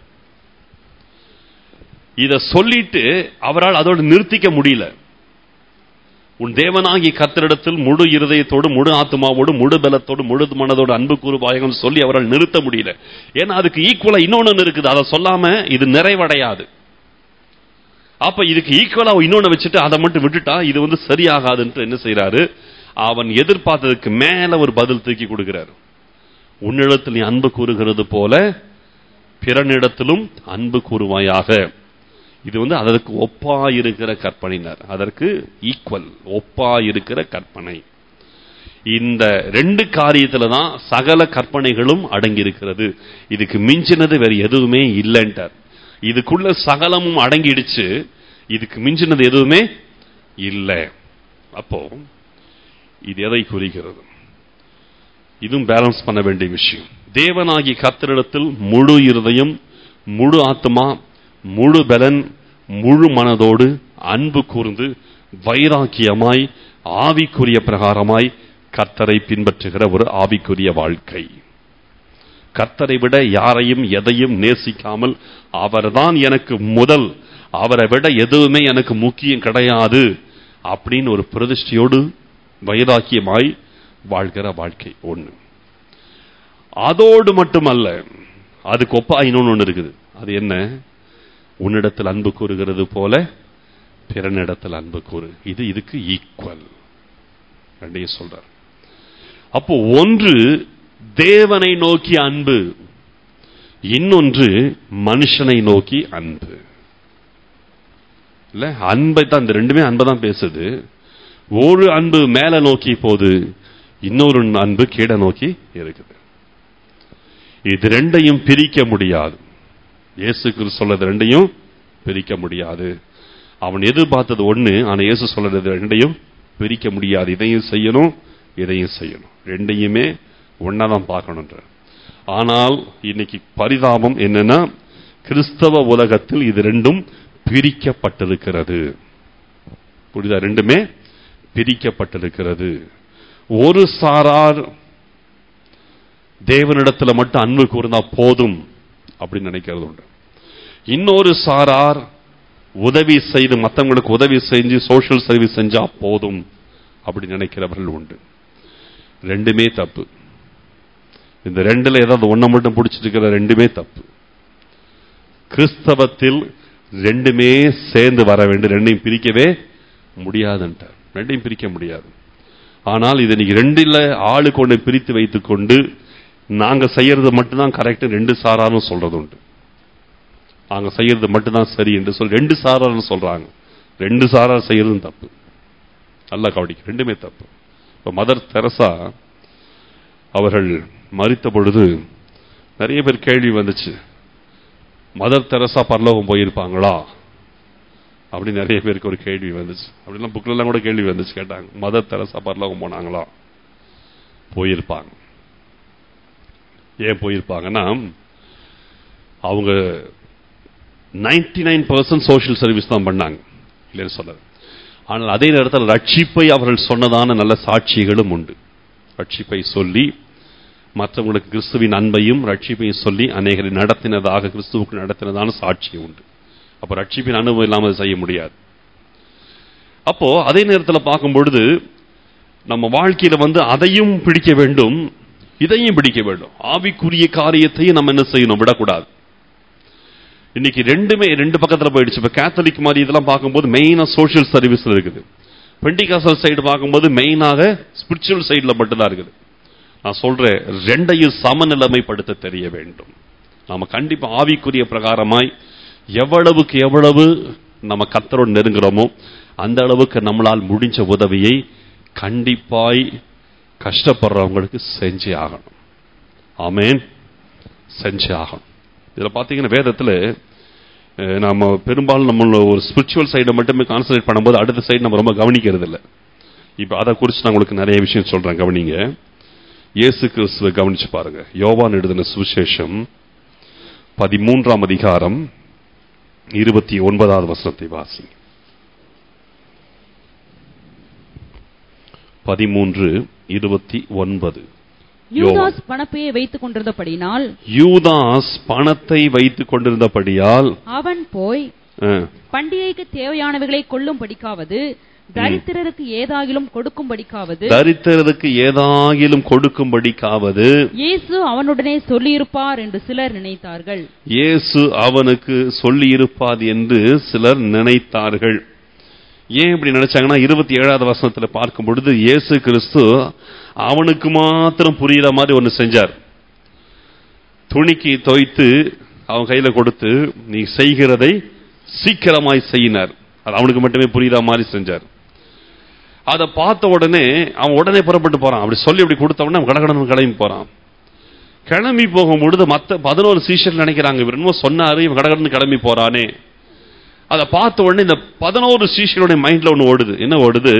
இத சொல்லிட்டு அவரால் அதோடு நிறுத்திக்க முடியல உன் தேவனாகிய கத்தரிடத்தில் முழு இருதயத்தோடு முழு ஆத்மாவோடு முழு பலத்தோடு முழு மனதோடு அன்பு கூறுவாயகம் சொல்லி அவரால் நிறுத்த முடியல ஏன்னா அதுக்கு ஈக்குவலா இன்னொன்னு இருக்குது அதை சொல்லாம இது நிறைவடையாது அப்ப இதுக்கு ஈக்குவலா இன்னொன்னு வச்சுட்டு அதை மட்டும் விட்டுட்டா இது வந்து சரியாகாதுன்ட்டு என்ன செய்யறாரு அவன் எதிர்பார்த்ததுக்கு மேல ஒரு பதில் தூக்கி கொடுக்கிறாரு உன்னிடத்தில் நீ அன்பு கூறுகிறது போல பிறனிடத்திலும் அன்பு கூறுவாயாக இது வந்து அதற்கு ஒப்பா இருக்கிற கற்பனைனர் அதற்கு ஈக்குவல் ஒப்பா இருக்கிற கற்பனை இந்த ரெண்டு காரியத்துல தான் சகல கற்பனைகளும் அடங்கி இருக்கிறது இதுக்கு மிஞ்சினது வேற எதுவுமே இல்லைன்ட்டார் இதுக்குள்ள சகலமும் அடங்கிடுச்சு இதுக்கு மிஞ்சினது எதுவுமே இல்லை அப்போ இது எதை குறிக்கிறது இதுவும் பேலன்ஸ் பண்ண வேண்டிய விஷயம் தேவனாகி கர்த்தரிடத்தில் முழு இருதயம் முழு ஆத்மா முழு பலன் முழு மனதோடு அன்பு கூர்ந்து வைராக்கியமாய் ஆவிக்குரிய பிரகாரமாய் கர்த்தரை பின்பற்றுகிற ஒரு ஆவிக்குரிய வாழ்க்கை கர்த்தரை விட யாரையும் எதையும் நேசிக்காமல் அவர்தான் எனக்கு முதல் அவரை விட எதுவுமே எனக்கு முக்கியம் கிடையாது அப்படின்னு ஒரு பிரதிஷ்டையோடு வைராக்கியமாய் வாழ்கிற வாழ்க்கை ஒண்ணு அதோடு மட்டுமல்ல அதுக்கு ஒப்பா இன்னொன்னு ஒண்ணு இருக்குது அது என்ன உன்னிடத்தில் அன்பு கூறுகிறது போல பிறனிடத்தில் அன்பு கூறு இது இதுக்கு ஈக்குவல் ரெண்டையும் சொல்றார் அப்போ ஒன்று தேவனை நோக்கி அன்பு இன்னொன்று மனுஷனை நோக்கி அன்பு இல்ல அன்பை தான் இந்த ரெண்டுமே அன்பை தான் பேசுது ஒரு அன்பு மேல நோக்கி போகுது இன்னொரு அன்பு கீழே நோக்கி இருக்குது இது ரெண்டையும் பிரிக்க முடியாது இயேசு கிறிஸ்து சொல்றது ரெண்டையும் பிரிக்க முடியாது அவன் எதிர்பார்த்தது ஒண்ணு ஆனா இயேசு சொல்றது ரெண்டையும் பிரிக்க முடியாது இதையும் செய்யணும் இதையும் செய்யணும் ரெண்டையுமே ஒன்னாதான் பார்க்கணுன்ற ஆனால் இன்னைக்கு பரிதாபம் என்னன்னா கிறிஸ்தவ உலகத்தில் இது ரெண்டும் பிரிக்கப்பட்டிருக்கிறது புரியுதா ரெண்டுமே பிரிக்கப்பட்டிருக்கிறது ஒரு சாரார் தேவனிடத்துல மட்டும் அன்பு கூர்ந்தா போதும் அப்படின்னு நினைக்கிறது உண்டு இன்னொரு சாரார் உதவி செய்து மற்றவங்களுக்கு உதவி செஞ்சு சோஷியல் சர்வீஸ் செஞ்சா போதும் அப்படி நினைக்கிறவர்கள் உண்டு ரெண்டுமே தப்பு இந்த ரெண்டுல ஏதாவது ஒண்ண மட்டும் பிடிச்சிட்டு இருக்கிற ரெண்டுமே தப்பு கிறிஸ்தவத்தில் ரெண்டுமே சேர்ந்து வர வேண்டும் ரெண்டையும் பிரிக்கவே முடியாதுன்ட்டார் ரெண்டையும் பிரிக்க முடியாது ஆனால் இது நீங்க ரெண்டுல ஆளுக்கு ஒண்ணு பிரித்து வைத்துக் கொண்டு நாங்க செய்யறது மட்டும்தான் கரெக்ட் ரெண்டு சாராரும் சொல்றது உண்டு நாங்க செய்யறது மட்டும்தான் சரி என்று சொல்லி ரெண்டு சாராரும் சொல்றாங்க ரெண்டு சாரார் செய்யறதும் தப்பு நல்ல கவனிக்க ரெண்டுமே தப்பு இப்ப மதர் தெரசா அவர்கள் மறித்த பொழுது நிறைய பேர் கேள்வி வந்துச்சு மதர் தெரசா பரலோகம் போயிருப்பாங்களா அப்படி நிறைய பேருக்கு ஒரு கேள்வி வந்துச்சு அப்படிலாம் புக்ல எல்லாம் கூட கேள்வி வந்துச்சு கேட்டாங்க மதர் தெரசா பரலோகம் போனாங்களா போயிருப்பாங்க ஏன் போயிருப்பாங்கன்னா அவங்க ninety nine percent social service தான் பண்ணாங்க இல்லைன்னு சொல்ல ஆனால் அதே நேரத்தில் ரட்சிப்பை அவர்கள் சொன்னதான நல்ல சாட்சிகளும் உண்டு ரட்சிப்பை சொல்லி மற்றவங்களுக்கு கிறிஸ்துவின் அன்பையும் ரட்சிப்பையும் சொல்லி அநேகரை நடத்தினதாக கிறிஸ்துவுக்கு நடத்தினதான சாட்சி உண்டு அப்போ ரட்சிப்பின் அனுபவம் இல்லாமல் அதை செய்ய முடியாது அப்போ அதே நேரத்தில் பார்க்கும் பொழுது நம்ம வாழ்க்கையில வந்து அதையும் பிடிக்க வேண்டும் இதையும் பிடிக்க வேண்டும் ஆவிக்குரிய காரியத்தையும் நம்ம என்ன செய்யணும் விடக்கூடாது இன்னைக்கு ரெண்டுமே ரெண்டு பக்கத்துல போயிடுச்சு இப்ப கேத்தலிக் மாதிரி இதெல்லாம் பார்க்கும்போது மெயினா சோஷியல் சர்வீஸ்ல இருக்குது பெண்டிகாசல் சைடு பார்க்கும்போது மெயினாக ஸ்பிரிச்சுவல் சைடுல மட்டும்தான் இருக்குது நான் சொல்றேன் ரெண்டையும் சமநிலைமைப்படுத்த தெரிய வேண்டும் நாம கண்டிப்பா ஆவிக்குரிய பிரகாரமாய் எவ்வளவுக்கு எவ்வளவு நம்ம கத்தரோடு நெருங்குறோமோ அந்த அளவுக்கு நம்மளால் முடிஞ்ச உதவியை கண்டிப்பாய் கஷ்டப்படுறவங்களுக்கு செஞ்சே ஆகணும் ஆமேன் செஞ்சே ஆகணும் இதுல பாத்தீங்கன்னா வேதத்துல அஹ், நம்ம பெரும்பாலும் நம்ம ஒரு ஸ்பிரிச்சுவல் சைடை மட்டுமே கான்சன்ட்ரேட் பண்ணும்போது அடுத்த சைடு நம்ம ரொம்ப கவனிக்கிறது இல்லை இப்ப அதை குறித்து நான் உங்களுக்கு நிறைய விஷயம் சொல்றேன் கவனிங்க இயேசு கிறிஸ்துவை கவனிச்சு பாருங்க யோவான் எழுதின சுவிசேஷம் பதிமூன்றாம் அதிகாரம் இருபத்தி ஒன்பதாவது வசனத்தை வாசி பதிமூன்று இருபத்தி ஒன்பது யூதாஸ் பணப்பையை வைத்துக் கொண்டிருந்தபடினால் யூதாஸ் பணத்தை வைத்துக் கொண்டிருந்தபடியால் அவன் போய் அஹ், பண்டிகைக்கு தேவையானவைகளை கொள்ளும் படிக்காவது தரித்திரருக்கு ஏதாகிலும் கொடுக்கும் படிக்காவது தரித்திரருக்கு ஏதாகிலும் கொடுக்கும்படிக்காவது இயேசு அவனுடனே சொல்லியிருப்பார் என்று சிலர் நினைத்தார்கள் இயேசு அவனுக்கு சொல்லி இருப்பாது என்று சிலர் நினைத்தார்கள் ஏன் இப்படி நினைச்சாங்கன்னா இருபத்தி ஏழாவது வசனத்துல பார்க்கும் பொழுது இயேசு கிறிஸ்து அவனுக்கு மாத்திரம் புரியுற மாதிரி ஒன்னு செஞ்சார் துணிக்கு தோய்த்து அவன் கையில கொடுத்து நீ செய்கிறதை சீக்கிரமாய் செய்யினார் அது அவனுக்கு மட்டுமே புரியுற மாதிரி செஞ்சார் அதை பார்த்த உடனே அவன் உடனே புறப்பட்டு போறான் அப்படி சொல்லி அப்படி கொடுத்த உடனே அவன் கடகடன்னு கிளம்பி போறான் கிளம்பி போகும் பொழுது மத்த பதினோரு சீஷர் நினைக்கிறாங்க இவர் என்னமோ சொன்னாரு இவன் கடகடன்னு கிளம்பி போறானே அதை பார்த்த உடனே இந்த பதினோரு சீஷருடைய மைண்ட்ல ஒண்ணு ஓடுது என்ன ஓடுது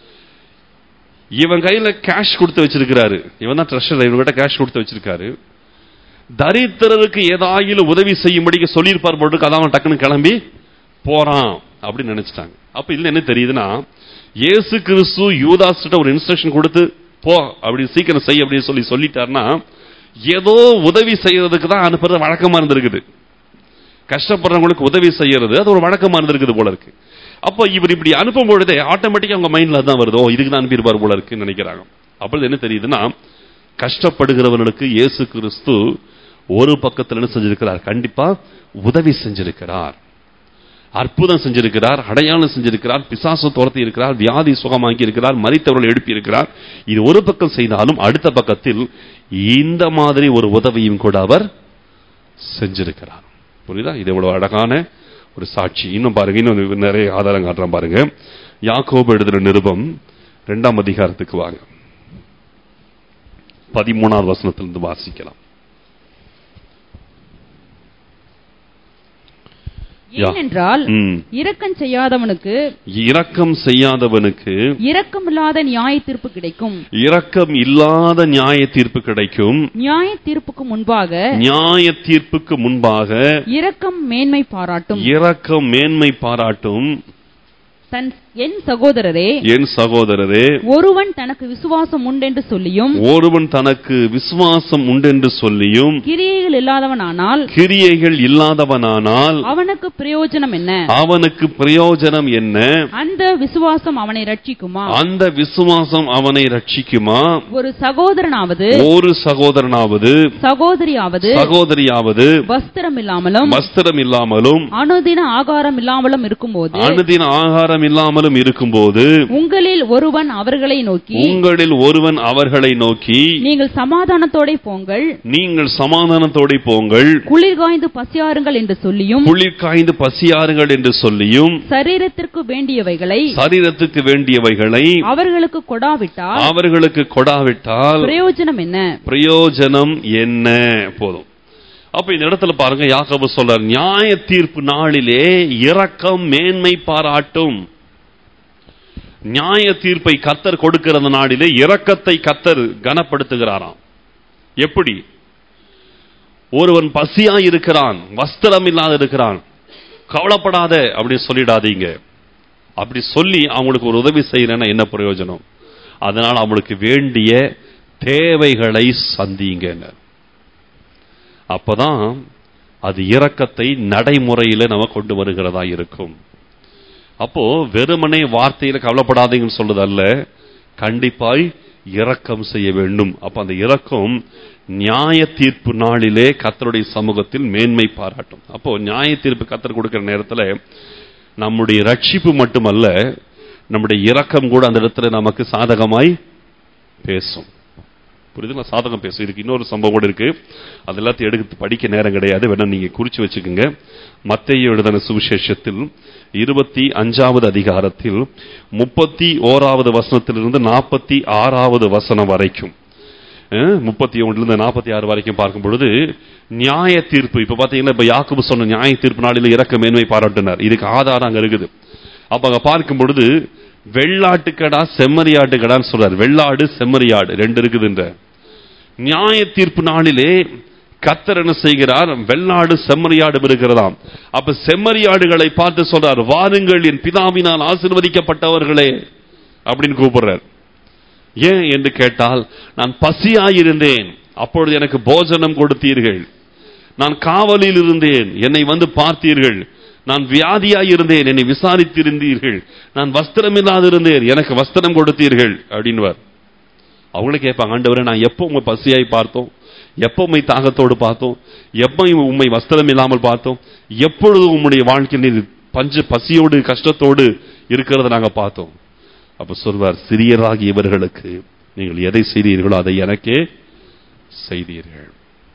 இவன் கையில கேஷ் கொடுத்து வச்சிருக்கிறாரு இவன் தான் ட்ரெஷர் இவன்கிட்ட கேஷ் கொடுத்து வச்சிருக்காரு தரித்திரருக்கு ஏதாயிலும் உதவி செய்யும்படிக்கு சொல்லியிருப்பார் போட்டு அதான் அவன் டக்குன்னு கிளம்பி போறான் அப்படின்னு நினைச்சிட்டாங்க அப்ப இல்ல என்ன தெரியுதுன்னா இயேசு கிறிஸ்து யூதாஸ் கிட்ட ஒரு இன்ஸ்ட்ரக்ஷன் கொடுத்து போ அப்படி சீக்கிரம் செய் அப்படின்னு சொல்லி சொல்லிட்டாருன்னா ஏதோ உதவி செய்யறதுக்கு தான் அனுப்புறது வழக்கமா இருந்திருக்குது கஷ்டப்படுறவங்களுக்கு உதவி செய்யறது அது ஒரு வழக்கமா இருந்திருக்குது போல இருக்கு அப்போ இவர் இப்படி அனுப்பும் பொழுதே ஆட்டோமேட்டிக்கா அவங்க மைண்ட்ல தான் வருது ஓ இதுக்கு தான் அனுப்பியிருப்பார் போல இருக்குன்னு நினைக்கிறாங்க அப்பொழுது என்ன தெரியுதுன்னா கஷ்டப்படுகிறவர்களுக்கு இயேசு கிறிஸ்து ஒரு பக்கத்துல என்ன செஞ்சிருக்கிறார் கண்டிப்பா உதவி செஞ்சிருக்கிறார் அற்புதம் செஞ்சிருக்கிறார் அடையாளம் செஞ்சிருக்கிறார் பிசாசு துரத்தி இருக்கிறார் வியாதி சுகமாக்கி இருக்கிறார் மறித்தவர்கள் எழுப்பி இருக்கிறார் இது ஒரு பக்கம் செய்தாலும் அடுத்த பக்கத்தில் இந்த மாதிரி ஒரு உதவியும் கூட அவர் செஞ்சிருக்கிறார் புரியுதா இது எவ்வளவு அழகான ஒரு சாட்சி இன்னும் பாருங்க இன்னும் நிறைய ஆதாரம் காட்டுறேன் பாருங்க யாக்கோபு எழுதுற நிருபம் இரண்டாம் அதிகாரத்துக்கு வாங்க பதிமூணாவது வசனத்திலிருந்து வாசிக்கலாம் யா. ஏனென்றால் ம். இரக்கம் செய்யாதவனுக்கு இரக்கம் செய்யாதவனுக்கு இரக்கமில்லாத நியாய தீர்ப்பு கிடைக்கும் இரக்கம் இல்லாத நியாய தீர்ப்பு கிடைக்கும் நியாய தீர்ப்புக்கு முன்பாக நியாய தீர்ப்புக்கு முன்பாக இரக்கம் மேன்மை பாராட்டும் இரக்கம் மேன்மை பாராட்டும் தன் என் சகோதரரே என் சகோதரரே ஒருவன் தனக்கு விசுவாசம் உண்டென்று சொல்லியும் ஒருவன் தனக்கு விசுவாசம் உண்டென்று சொல்லியும் கிரியைகள் இல்லாதவனானால் கிரியைகள் இல்லாதவனானால் அவனுக்கு பிரயோஜனம் என்ன அவனுக்கு பிரயோஜனம் என்ன அந்த விசுவாசம் அவனை ரட்சிக்குமா அந்த விசுவாசம் அவனை ரட்சிக்குமா ஒரு சகோதரனாவது ஒரு சகோதரனாவது சகோதரியாவது சகோதரியாவது வஸ்திரம் இல்லாமலும் வஸ்திரம் இல்லாமலும் அனுதின ஆகாரம் இல்லாமலும் இருக்கும்போது அனுதின ஆகாரம் இல்லாமலும் இருக்கும்போது உங்களில் ஒருவன் அவர்களை நோக்கி உங்களில் ஒருவன் அவர்களை நோக்கி நீங்கள் சமாதானத்தோட போங்கள் நீங்கள் சமாதானத்தோட போங்கள் குளிர் காய்ந்து பசியாருங்கள் என்று சொல்லியும் குளிர் காய்ந்து பசியாருங்கள் என்று சொல்லியும் சரீரத்திற்கு வேண்டியவைகளை சரீரத்துக்கு வேண்டியவைகளை அவர்களுக்கு கொடாவிட்டால் அவர்களுக்கு கொடாவிட்டால் பிரயோஜனம் என்ன பிரயோஜனம் என்ன போதும் அப்ப இந்த இடத்துல பாருங்க யாக்கோபு சொல்றார் நியாய தீர்ப்பு நாளிலே இரக்கம் மேன்மை பாராட்டும் நியாய தீர்ப்பை கத்தர் கொடுக்கிற அந்த நாளிலே இரக்கத்தை கத்தர் கனப்படுத்துகிறாராம் எப்படி ஒருவன் பசியா இருக்கிறான் வஸ்திரம் இல்லாத இருக்கிறான் கவலைப்படாத அப்படி சொல்லிடாதீங்க அப்படி சொல்லி அவங்களுக்கு ஒரு உதவி செய்யறேன்னா என்ன பிரயோஜனம் அதனால அவங்களுக்கு வேண்டிய தேவைகளை சந்திங்க அப்பதான் அது இரக்கத்தை நடைமுறையில நம்ம கொண்டு வருகிறதா இருக்கும் அப்போ வெறுமனே வார்த்தையில கவலைப்படாதீங்கன்னு சொல்றது அல்ல கண்டிப்பாய் இரக்கம் செய்ய வேண்டும் அப்ப அந்த இரக்கம் நியாய தீர்ப்பு நாளிலே கத்தருடைய சமூகத்தில் மேன்மை பாராட்டும் அப்போ நியாய தீர்ப்பு கத்தர் கொடுக்கிற நேரத்துல நம்முடைய ரட்சிப்பு மட்டுமல்ல நம்முடைய இரக்கம் கூட அந்த இடத்துல நமக்கு சாதகமாய் பேசும் புரியுதுங்களா சாதகம் பேசும் இதுக்கு இன்னொரு சம்பவம் கூட இருக்கு அது எல்லாத்தையும் எடுத்து படிக்க நேரம் கிடையாது வேணா நீங்க குறிச்சு வச்சுக்கோங்க மத்திய எழுதின சுவிசேஷத்தில் இருபத்தி அஞ்சாவது அதிகாரத்தில் முப்பத்தி ஓராவது வசனத்திலிருந்து நாற்பத்தி ஆறாவது வசனம் வரைக்கும் முப்பத்தி ஒன்றுல நாற்பத்தி ஆறு வரைக்கும் பார்க்கும் பொழுது நியாய தீர்ப்பு இப்ப பாத்தீங்கன்னா இப்ப யாக்குபு சொன்ன நியாய தீர்ப்பு நாளில் இறக்க மேன்மை பாராட்டினார் இதுக்கு ஆதாரம் அங்க இருக்குது அப்ப அங்க பார்க்கும் பொழுது வெள்ளாட்டுக்கடா செம்மறியாட்டுக்கடான்னு சொல்றார் வெள்ளாடு செம்மறியாடு ரெண்டு இருக்குதுன்ற நியாய தீர்ப்பு நாளிலே கத்தர் என்ன செய்கிறார் வெள்ளாடு செம்மறியாடு இருக்கிறதாம் அப்ப செம்மறியாடுகளை பார்த்து சொல்றார் வாருங்கள் என் பிதாவினால் ஆசிர்வதிக்கப்பட்டவர்களே அப்படின்னு கூப்பிடுறார் ஏன் என்று கேட்டால் நான் பசியாயிருந்தேன் அப்பொழுது எனக்கு போஜனம் கொடுத்தீர்கள் நான் காவலில் இருந்தேன் என்னை வந்து பார்த்தீர்கள் நான் வியாதியாய் இருந்தேன் என்னை விசாரித்திருந்தீர்கள் நான் வஸ்திரம் இல்லாதிருந்தேன் எனக்கு வஸ்திரம் கொடுத்தீர்கள் அப்படின்வார் அவங்களே கேட்பாங்க ஆண்டவரே நான் எப்போ உங்க பசியாய் பார்த்தோம் எப்போ உண்மை தாகத்தோடு பார்த்தோம் எப்போ உண்மை வஸ்திரம் இல்லாமல் பார்த்தோம் எப்பொழுது உம்முடைய வாழ்க்கையில் நீர் பஞ்ச பசியோடு கஷ்டத்தோடு இருக்கிறத நாங்க பார்த்தோம் அப்ப சொல்வார் சிறியராகி இவர்களுக்கு நீங்கள் எதை செய்தீர்களோ அதை எனக்கே செய்தீர்கள்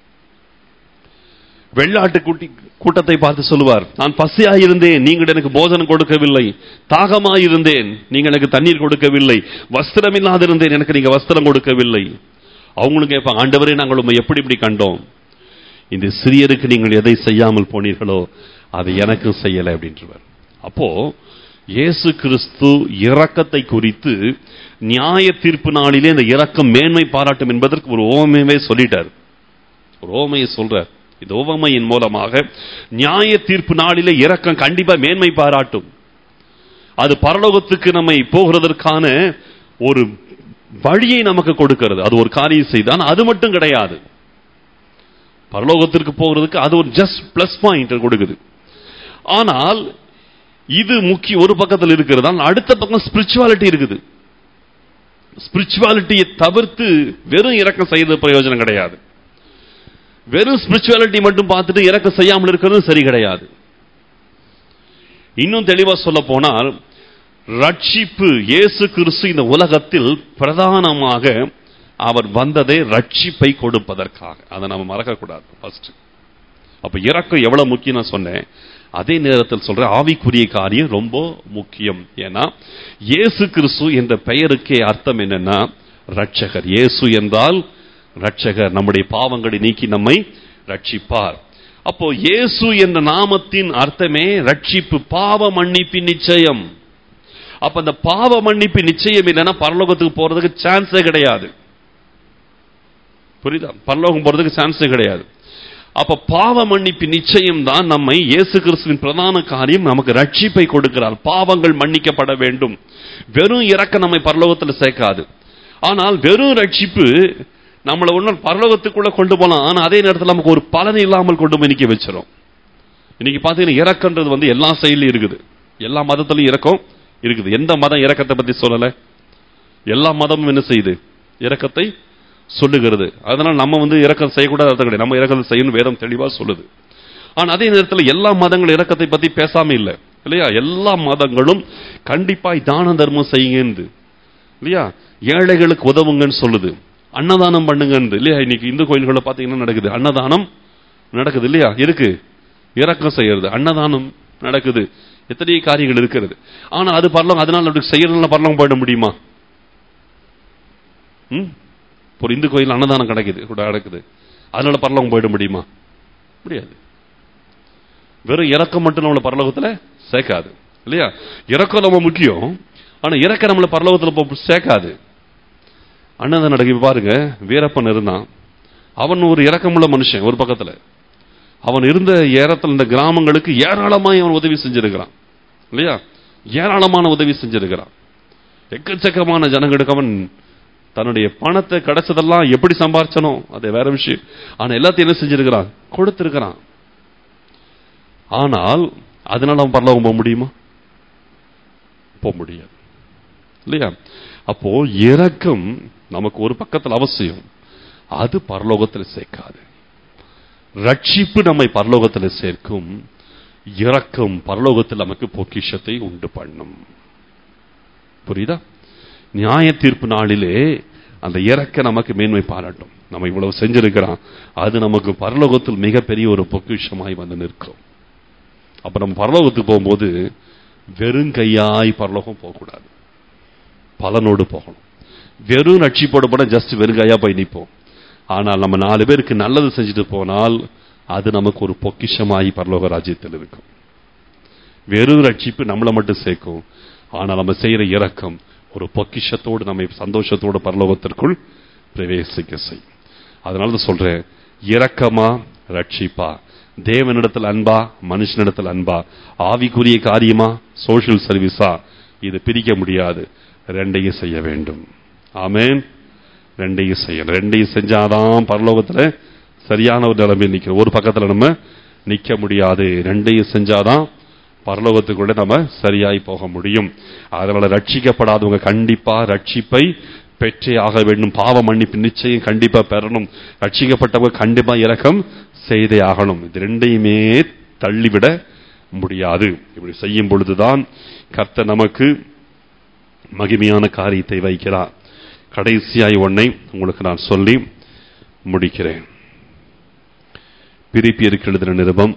வெள்ளாட்டு கூட்டி கூட்டத்தை பார்த்து சொல்லுவார் நான் பசியாயிருந்தேன் நீங்கள் எனக்கு போஜனம் கொடுக்கவில்லை தாகமாயிருந்தேன் நீங்கள் எனக்கு தண்ணீர் கொடுக்கவில்லை வஸ்திரம் இல்லாதிருந்தேன் எனக்கு நீங்க வஸ்திரம் கொடுக்கவில்லை அவங்களும் கேட்பாங்க ஆண்டவரே நாங்கள் உண்மை எப்படி இப்படி கண்டோம் இந்த சிறியருக்கு நீங்கள் எதை செய்யாமல் போனீர்களோ அதை எனக்கும் செய்யலை அப்படின்றவர் அப்போ இயேசு கிறிஸ்து இரக்கத்தை குறித்து நியாய தீர்ப்பு நாளிலே இந்த இரக்கம் மேன்மை பாராட்டும் என்பதற்கு ஒரு ஓமையவே சொல்லிட்டார் ஒரு ஓமையை சொல்றார் இந்த ஓவமையின் மூலமாக நியாய தீர்ப்பு நாளிலே இரக்கம் கண்டிப்பா மேன்மை பாராட்டும் அது பரலோகத்துக்கு நம்மை போகிறதற்கான ஒரு வழியை நமக்கு கொடுக்கிறது அது ஒரு காரியம் செய்தான் அது மட்டும் கிடையாது பரலோகத்திற்கு போகிறதுக்கு அது ஒரு ஜஸ்ட் பிளஸ் பாயிண்ட் கொடுக்குது ஆனால் இது முக்கிய ஒரு பக்கத்தில் இருக்கிறதா அடுத்த பக்கம் ஸ்பிரிச்சுவாலிட்டி இருக்குது ஸ்பிரிச்சுவாலிட்டியை தவிர்த்து வெறும் இறக்கம் செய்யறது பிரயோஜனம் கிடையாது வெறும் ஸ்பிரிச்சுவாலிட்டி மட்டும் பார்த்துட்டு இறக்கம் செய்யாமல் இருக்கிறது சரி கிடையாது இன்னும் தெளிவா சொல்ல போனால் ரட்சிப்பு இயேசு கிறிஸ்து இந்த உலகத்தில் பிரதானமாக அவர் வந்ததே ரட்சிப்பை கொடுப்பதற்காக அதை நம்ம மறக்கக்கூடாது ஃபர்ஸ்ட் அப்ப இறக்கம் எவ்வளவு முக்கியம் நான் சொன்னேன் அதே நேரத்தில் சொல்ற ஆவிக்குரிய காரியம் ரொம்ப முக்கியம் ஏன்னா இயேசு கிறிஸ்து என்ற பெயருக்கே அர்த்தம் என்னன்னா ரட்சகர் இயேசு என்றால் ரட்சகர் நம்முடைய பாவங்களை நீக்கி நம்மை ரட்சிப்பார் அப்போ இயேசு என்ற நாமத்தின் அர்த்தமே ரட்சிப்பு பாவ மன்னிப்பின் நிச்சயம் அப்ப அந்த பாவ மன்னிப்பு நிச்சயம் இல்லைன்னா பரலோகத்துக்கு போறதுக்கு சான்ஸே கிடையாது புரியுதா பரலோகம் போறதுக்கு சான்ஸே கிடையாது அப்ப பாவ மன்னிப்பு நிச்சயம் தான் நம்மை இயேசு கிறிஸ்துவின் பிரதான காரியம் நமக்கு ரட்சிப்பை கொடுக்கிறார் பாவங்கள் மன்னிக்கப்பட வேண்டும் வெறும் இறக்க நம்மை பரலோகத்தில் சேர்க்காது ஆனால் வெறும் ரட்சிப்பு நம்மளை ஒன்றும் பரலோகத்துக்குள்ள கொண்டு போலாம் ஆனா அதே நேரத்தில் நமக்கு ஒரு பலன் இல்லாமல் கொண்டு போய் நிக்க வச்சிரும் இன்னைக்கு பாத்தீங்கன்னா இறக்கன்றது வந்து எல்லா செயலையும் இருக்குது எல்லா மதத்திலும் இறக்கம் இருக்குது எந்த மதம் இறக்கத்தை பத்தி சொல்லல எல்லா மதமும் என்ன செய்யுது இறக்கத்தை சொல்லுகிறது அதனால நம்ம வந்து இறக்கம் செய்யக்கூடாது அர்த்தம் கிடையாது நம்ம இறக்கத்தை செய்யணும் வேதம் தெளிவா சொல்லுது ஆனா அதே நேரத்தில் எல்லா மதங்களும் இறக்கத்தை பத்தி பேசாம இல்லை இல்லையா எல்லா மதங்களும் கண்டிப்பாய் தான தர்மம் செய்யுங்க இல்லையா ஏழைகளுக்கு உதவுங்கன்னு சொல்லுது அன்னதானம் பண்ணுங்கன்னு இல்லையா இன்னைக்கு இந்து கோயில்களில் பார்த்தீங்கன்னா நடக்குது அன்னதானம் நடக்குது இல்லையா இருக்கு இறக்கம் செய்யறது அன்னதானம் நடக்குது எத்தனை காரியங்கள் இருக்கிறது ஆனா அது பரலம் அதனால அப்படி செய்யறதுனால பரலம் போயிட முடியுமா ம் ஒரு இந்து கோயில் அன்னதானம் கிடைக்குது கூட நடக்குது அதனால பரலோகம் போயிட முடியுமா முடியாது வெறும் இறக்கம் மட்டும் நம்மளை பரலோகத்துல சேர்க்காது இல்லையா இறக்கம் நம்ம முக்கியம் ஆனா இறக்க நம்மளை பரலோகத்துல போ சேர்க்காது அண்ணன் நடக்கு பாருங்க வீரப்பன் இருந்தான் அவன் ஒரு இறக்கமுள்ள மனுஷன் ஒரு பக்கத்துல அவன் இருந்த ஏறத்தில் இந்த கிராமங்களுக்கு ஏராளமாய் அவன் உதவி செஞ்சிருக்கிறான் இல்லையா ஏராளமான உதவி செஞ்சிருக்கிறான் எக்கச்சக்கமான ஜனங்களுக்கு அவன் தன்னுடைய பணத்தை கிடைச்சதெல்லாம் எப்படி சம்பாரிச்சனோ அது வேற விஷயம் ஆனா எல்லாத்தையும் என்ன செஞ்சிருக்கிறான் கொடுத்திருக்கிறான் ஆனால் அதனால அவன் பரலோகம் போக முடியுமா போக முடியாது இல்லையா அப்போ இரக்கம் நமக்கு ஒரு பக்கத்தில் அவசியம் அது பரலோகத்தில் சேர்க்காது ரட்சிப்பு நம்மை பரலோகத்தில் சேர்க்கும் இரக்கம் பரலோகத்தில் நமக்கு பொக்கிஷத்தை உண்டு பண்ணும் புரியுதா நியாய தீர்ப்பு நாளிலே அந்த இறக்க நமக்கு மேன்மை பாராட்டும் நம்ம இவ்வளவு செஞ்சிருக்கிறான் அது நமக்கு பரலோகத்தில் மிகப்பெரிய ஒரு பொக்கிஷமாய் வந்து நிற்கும் அப்ப நம்ம பரலோகத்துக்கு போகும்போது வெறும் கையாய் பரலோகம் போகக்கூடாது பலனோடு போகணும் வெறும் ரட்சிப்போடு போட ஜஸ்ட் வெறும் கையா போய் நிற்போம் ஆனால் நம்ம நாலு பேருக்கு நல்லது செஞ்சுட்டு போனால் அது நமக்கு ஒரு பொக்கிஷமாய் பரலோக ராஜ்யத்தில் இருக்கும் வெறும் ரட்சிப்பு நம்மளை மட்டும் சேர்க்கும் ஆனால் நம்ம செய்யற இரக்கம் ஒரு பொக்கிஷத்தோடு நம்மை சந்தோஷத்தோடு பரலோகத்திற்குள் பிரவேசிக்க செய்யும் அதனால தான் சொல்றேன் இரக்கமா ரட்சிப்பா தேவனிடத்தில் அன்பா மனுஷனிடத்தில் அன்பா ஆவிக்குரிய காரியமா சோசியல் சர்வீஸா இது பிரிக்க முடியாது ரெண்டையும் செய்ய வேண்டும் ஆமேன் ரெண்டையும் செய்யணும் ரெண்டையும் செஞ்சாதான் பரலோகத்துல சரியான ஒரு நிலைமையில் நிற்கிறோம் ஒரு பக்கத்துல நம்ம நிக்க முடியாது ரெண்டையும் செஞ்சாதான் பரலோகத்துக்குள்ள நம்ம சரியாய் போக முடியும் அதனால ரட்சிக்கப்படாதவங்க கண்டிப்பா ரட்சிப்பை பெற்றே ஆக வேண்டும் பாவ மன்னிப்பு நிச்சயம் கண்டிப்பா பெறணும் ரட்சிக்கப்பட்டவங்க கண்டிப்பா இறக்கம் செய்தே ஆகணும் இது ரெண்டையுமே தள்ளிவிட முடியாது இப்படி செய்யும் பொழுதுதான் கர்த்த நமக்கு மகிமையான காரியத்தை வைக்கிறார் கடைசியாய் ஒன்னை உங்களுக்கு நான் சொல்லி முடிக்கிறேன் பிரிப்பியருக்கு எழுதின நிருபம்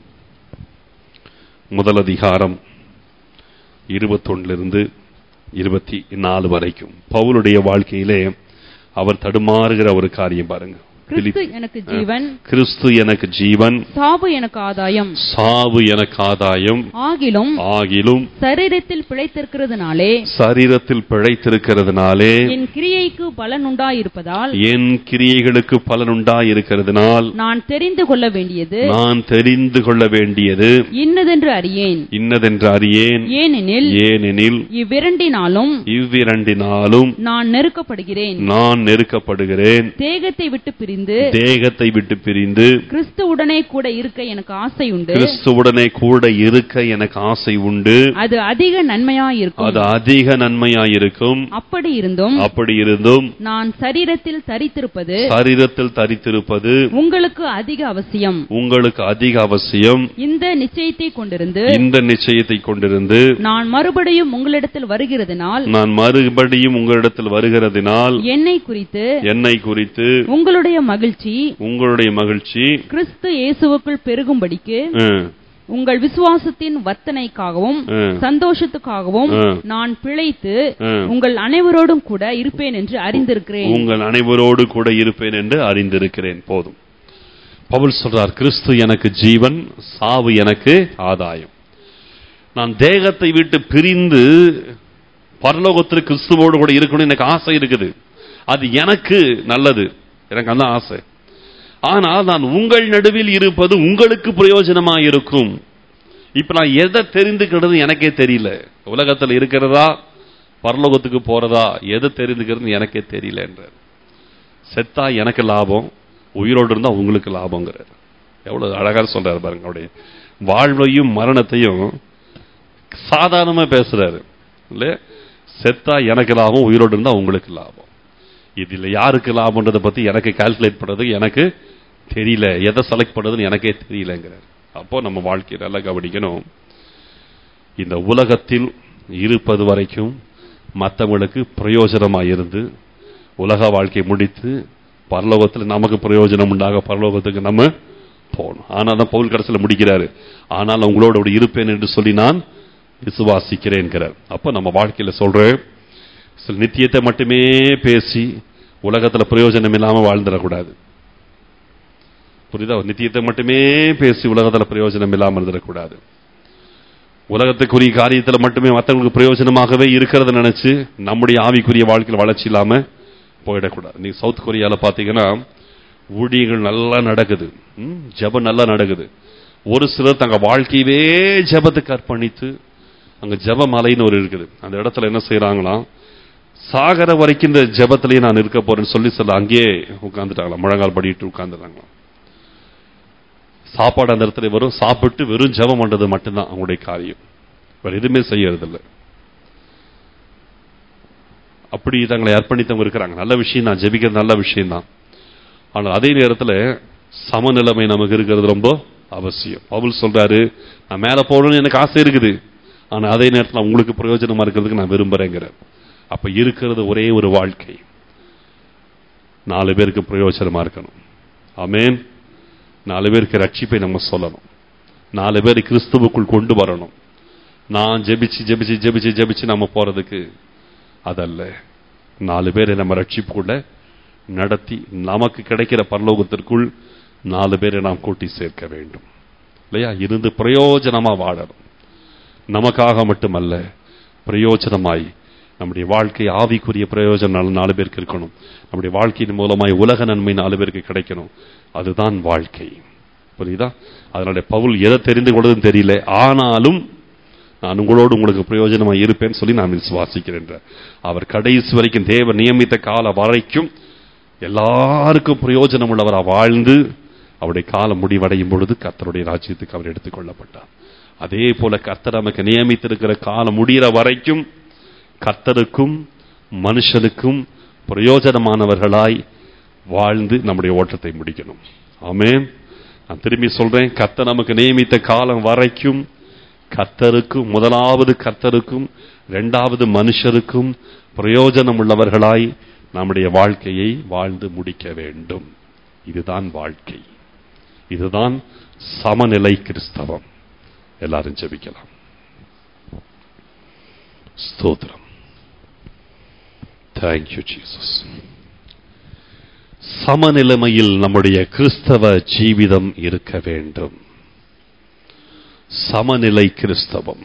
முதல் அதிகாரம் இருபத்தொன்னிலிருந்து இருபத்தி நாலு வரைக்கும் பவுலுடைய வாழ்க்கையிலே அவர் தடுமாறுகிற ஒரு காரியம் பாருங்க கிறிஸ்து எனக்கு ஜீவன் கிறிஸ்து எனக்கு ஜீவன் சாவு எனக்கு ஆதாயம் சாவு எனக்கு ஆதாயம் ஆகிலும் ஆகிலும் சரீரத்தில் பிழைத்திருக்கிறதுனாலே சரீரத்தில் பிழைத்திருக்கிறதுனாலே என் கிரியைக்கு பலன் உண்டாயிருப்பதால் என் கிரியைகளுக்கு பலனுண்டா இருக்கிறதுனால் நான் தெரிந்து கொள்ள வேண்டியது நான் தெரிந்து கொள்ள வேண்டியது இன்னதென்று அறியேன் இன்னதென்று அறியேன் ஏனெனில் ஏனெனில் இவ்விரண்டினாலும் இவ்விரண்டினாலும் நான் நெருக்கப்படுகிறேன் நான் நெருக்கப்படுகிறேன் தேகத்தை விட்டு பிரிந்து தேகத்தை விட்டு பிரிந்து கிறிஸ்துவுடனே கூட இருக்க எனக்கு ஆசை உண்டு கிறிஸ்துவுடனே கூட இருக்க எனக்கு ஆசை உண்டு அது அதிக நன்மையாயிருக்கும் அது அதிக நன்மையாயிருக்கும் அப்படி இருந்தும் அப்படி இருந்தும் நான் சரீரத்தில் தரித்திருப்பது சரீரத்தில் தரித்திருப்பது உங்களுக்கு அதிக அவசியம் உங்களுக்கு அதிக அவசியம் இந்த நிச்சயத்தை கொண்டிருந்து இந்த நிச்சயத்தை கொண்டிருந்து நான் மறுபடியும் உங்களிடத்தில் வருகிறதுனால் நான் மறுபடியும் உங்களிடத்தில் வருகிறதினால் என்னை குறித்து என்னை குறித்து உங்களுடைய மகிழ்ச்சி உங்களுடைய மகிழ்ச்சி கிறிஸ்து இயேசுவுக்குள் பெருகும்படிக்கு ம், உங்கள் விசுவாசத்தின் வர்த்தனைக்காகவும் ம், சந்தோஷத்துக்காகவும் ம். நான் பிழைத்து ம். உங்கள் அனைவரோடும் கூட இருப்பேன் என்று அறிந்திருக்கிறேன் உங்கள் அனைவரோடு கூட இருப்பேன் என்று அறிந்திருக்கிறேன் போதும் பவுல் சொல்றார் கிறிஸ்து எனக்கு ஜீவன் சாவு எனக்கு ஆதாயம் நான் தேகத்தை விட்டு பிரிந்து பரலோகத்தில் கிறிஸ்துவோடு கூட இருக்கணும்னு எனக்கு ஆசை இருக்குது அது எனக்கு நல்லது எனக்கு அந்த ஆசை ஆனால் நான் உங்கள் நடுவில் இருப்பது உங்களுக்கு பிரயோஜனமா இருக்கும் இப்ப நான் எதை தெரிந்துக்கிறது எனக்கே தெரியல உலகத்தில் இருக்கிறதா பரலோகத்துக்கு போறதா எதை தெரிந்துக்கிறது எனக்கே தெரியல என்றார் செத்தா எனக்கு லாபம் உயிரோடு இருந்தா உங்களுக்கு லாபங்கிறார் எவ்வளவு அழகா சொல்றாரு பாருங்க அவருடைய வாழ்வையும் மரணத்தையும் சாதாரணமா பேசுறாரு இல்ல செத்தா எனக்கு லாபம் உயிரோடு இருந்தா உங்களுக்கு லாபம் இதுல யாருக்கு லாபம்ன்றதை பத்தி எனக்கு கால்குலேட் பண்றது எனக்கு தெரியல எதை செலக்ட் பண்றதுன்னு எனக்கே தெரியலங்கிறார் அப்போ நம்ம வாழ்க்கையை நல்லா கவனிக்கணும் இந்த உலகத்தில் இருப்பது வரைக்கும் மற்றவங்களுக்கு பிரயோஜனமாக இருந்து உலக வாழ்க்கையை முடித்து பரலோகத்தில் நமக்கு பிரயோஜனம் உண்டாக பரலோகத்துக்கு நம்ம போகணும் ஆனால் தான் பவுல் கடைசியில் முடிக்கிறாரு ஆனால் உங்களோட அப்படி இருப்பேன் என்று சொல்லி நான் விசுவாசிக்கிறேன்கிறார் அப்போ நம்ம வாழ்க்கையில் சொல்றேன் சில நித்தியத்தை மட்டுமே பேசி உலகத்தில் பிரயோஜனம் இல்லாமல் வாழ்ந்துடக்கூடாது புரியுதா நித்தியத்தை மட்டுமே பேசி உலகத்தில் பிரயோஜனம் இல்லாமல் இருந்துடக்கூடாது உலகத்துக்குரிய காரியத்தில் மட்டுமே மற்றவங்களுக்கு பிரயோஜனமாகவே இருக்கிறத நினைச்சு நம்முடைய ஆவிக்குரிய வாழ்க்கையில் வளர்ச்சி இல்லாம போயிடக்கூடாது நீங்க சவுத் கொரியால பாத்தீங்கன்னா ஊழியங்கள் நல்லா நடக்குது ம், ஜெபம் நல்லா நடக்குது ஒரு சிலர் தங்க வாழ்க்கையவே ஜெபத்துக்கு அர்ப்பணித்து அங்க ஜெப மலைன்னு ஒரு இருக்குது அந்த இடத்துல என்ன செய்யறாங்களாம் சாகர வரைக்கும் இந்த ஜெபத்திலேயே நான் இருக்க போறேன்னு சொல்லி சில அங்கேயே உட்கார்ந்துட்டாங்களாம் முழங்கால் படிட்டு உட்கார்ந்துட்டாங்களாம் சாப்பாடு அந்த இடத்துல வரும் சாப்பிட்டு வெறும் ஜெபம் பண்றது மட்டும்தான் அவங்களுடைய காரியம் வேற எதுவுமே செய்யறதில்ல அப்படி தங்களை அர்ப்பணித்தவங்க இருக்கிறாங்க நல்ல விஷயம் தான் ஜெபிக்கிறது நல்ல விஷயம் தான் ஆனால் அதே நேரத்தில் சமநிலைமை நமக்கு இருக்கிறது ரொம்ப அவசியம் பவுல் சொல்றாரு நான் மேல போகணும்னு எனக்கு ஆசை இருக்குது ஆனா அதே நேரத்தில் உங்களுக்கு பிரயோஜனமா இருக்கிறதுக்கு நான் விரும்புறேங்கிறேன் அப்ப இருக்கிறது ஒரே ஒரு வாழ்க்கை நாலு பேருக்கு பிரயோஜனமா இருக்கணும் ஆமென் நாலு பேருக்கு ரட்சிப்பை நம்ம சொல்லணும் நாலு பேர் கிறிஸ்துவுக்குள் கொண்டு வரணும் நான் ஜெபிச்சு ஜெபிச்சு ஜெபிச்சு ஜெபிச்சு நம்ம போறதுக்கு அதல்ல நாலு பேரை நம்ம ரட்சிப்புக்குள்ள நடத்தி நமக்கு கிடைக்கிற பரலோகத்திற்குள் நாலு பேரை நாம் கூட்டி சேர்க்க வேண்டும் இல்லையா இருந்து பிரயோஜனமா வாழணும் நமக்காக மட்டுமல்ல பிரயோஜனமாய் நம்முடைய வாழ்க்கை ஆவிக்குரிய பிரயோஜனம் நாலு- நாலு பேருக்கு இருக்கணும் நம்முடைய வாழ்க்கையின் மூலமாய் உலக நன்மை நாலு பேருக்கு கிடைக்கணும் அதுதான் வாழ்க்கை புரியுதா அதனால பவுல் எதை தெரிந்து கொள்வதுன்னு தெரியல ஆனாலும் நான் உங்களோடு உங்களுக்கு பிரயோஜனமா இருப்பேன்னு சொல்லி நான் விசுவாசிக்கிறேன் அவர் கடைசி வரைக்கும் தேவ நியமித்த கால வரைக்கும் எல்லாருக்கும் பிரயோஜனம் உள்ளவரா வாழ்ந்து அவருடைய காலம் முடிவடையும் பொழுது கர்த்தருடைய ராஜ்யத்துக்கு அவர் எடுத்துக் கொள்ளப்பட்டார் அதே போல கர்த்தர் நமக்கு நியமித்திருக்கிற காலம் முடிகிற வரைக்கும் கர்த்தருக்கும் மனுஷனுக்கும் பிரயோஜனமானவர்களாய் வாழ்ந்து நம்முடைய ஓட்டத்தை முடிக்கணும் ஆமென் நான் திரும்பி சொல்றேன் கர்த்தர் நமக்கு நியமித்த காலம் வரைக்கும் கர்த்தருக்கும் முதலாவது கர்த்தருக்கும் இரண்டாவது மனுஷருக்கும் பிரயோஜனம் உள்ளவர்களாய் நம்முடைய வாழ்க்கையை வாழ்ந்து முடிக்க வேண்டும் இதுதான் வாழ்க்கை இதுதான் சமநிலை கிறிஸ்தவம் எல்லாரும் ஜெபிக்கலாம் ஸ்தோத்திரம் தேங்க்யூ ஜீசஸ் சமநிலைமையில் நம்முடைய கிறிஸ்தவ ஜீவிதம் இருக்க வேண்டும் சமநிலை கிறிஸ்தவம்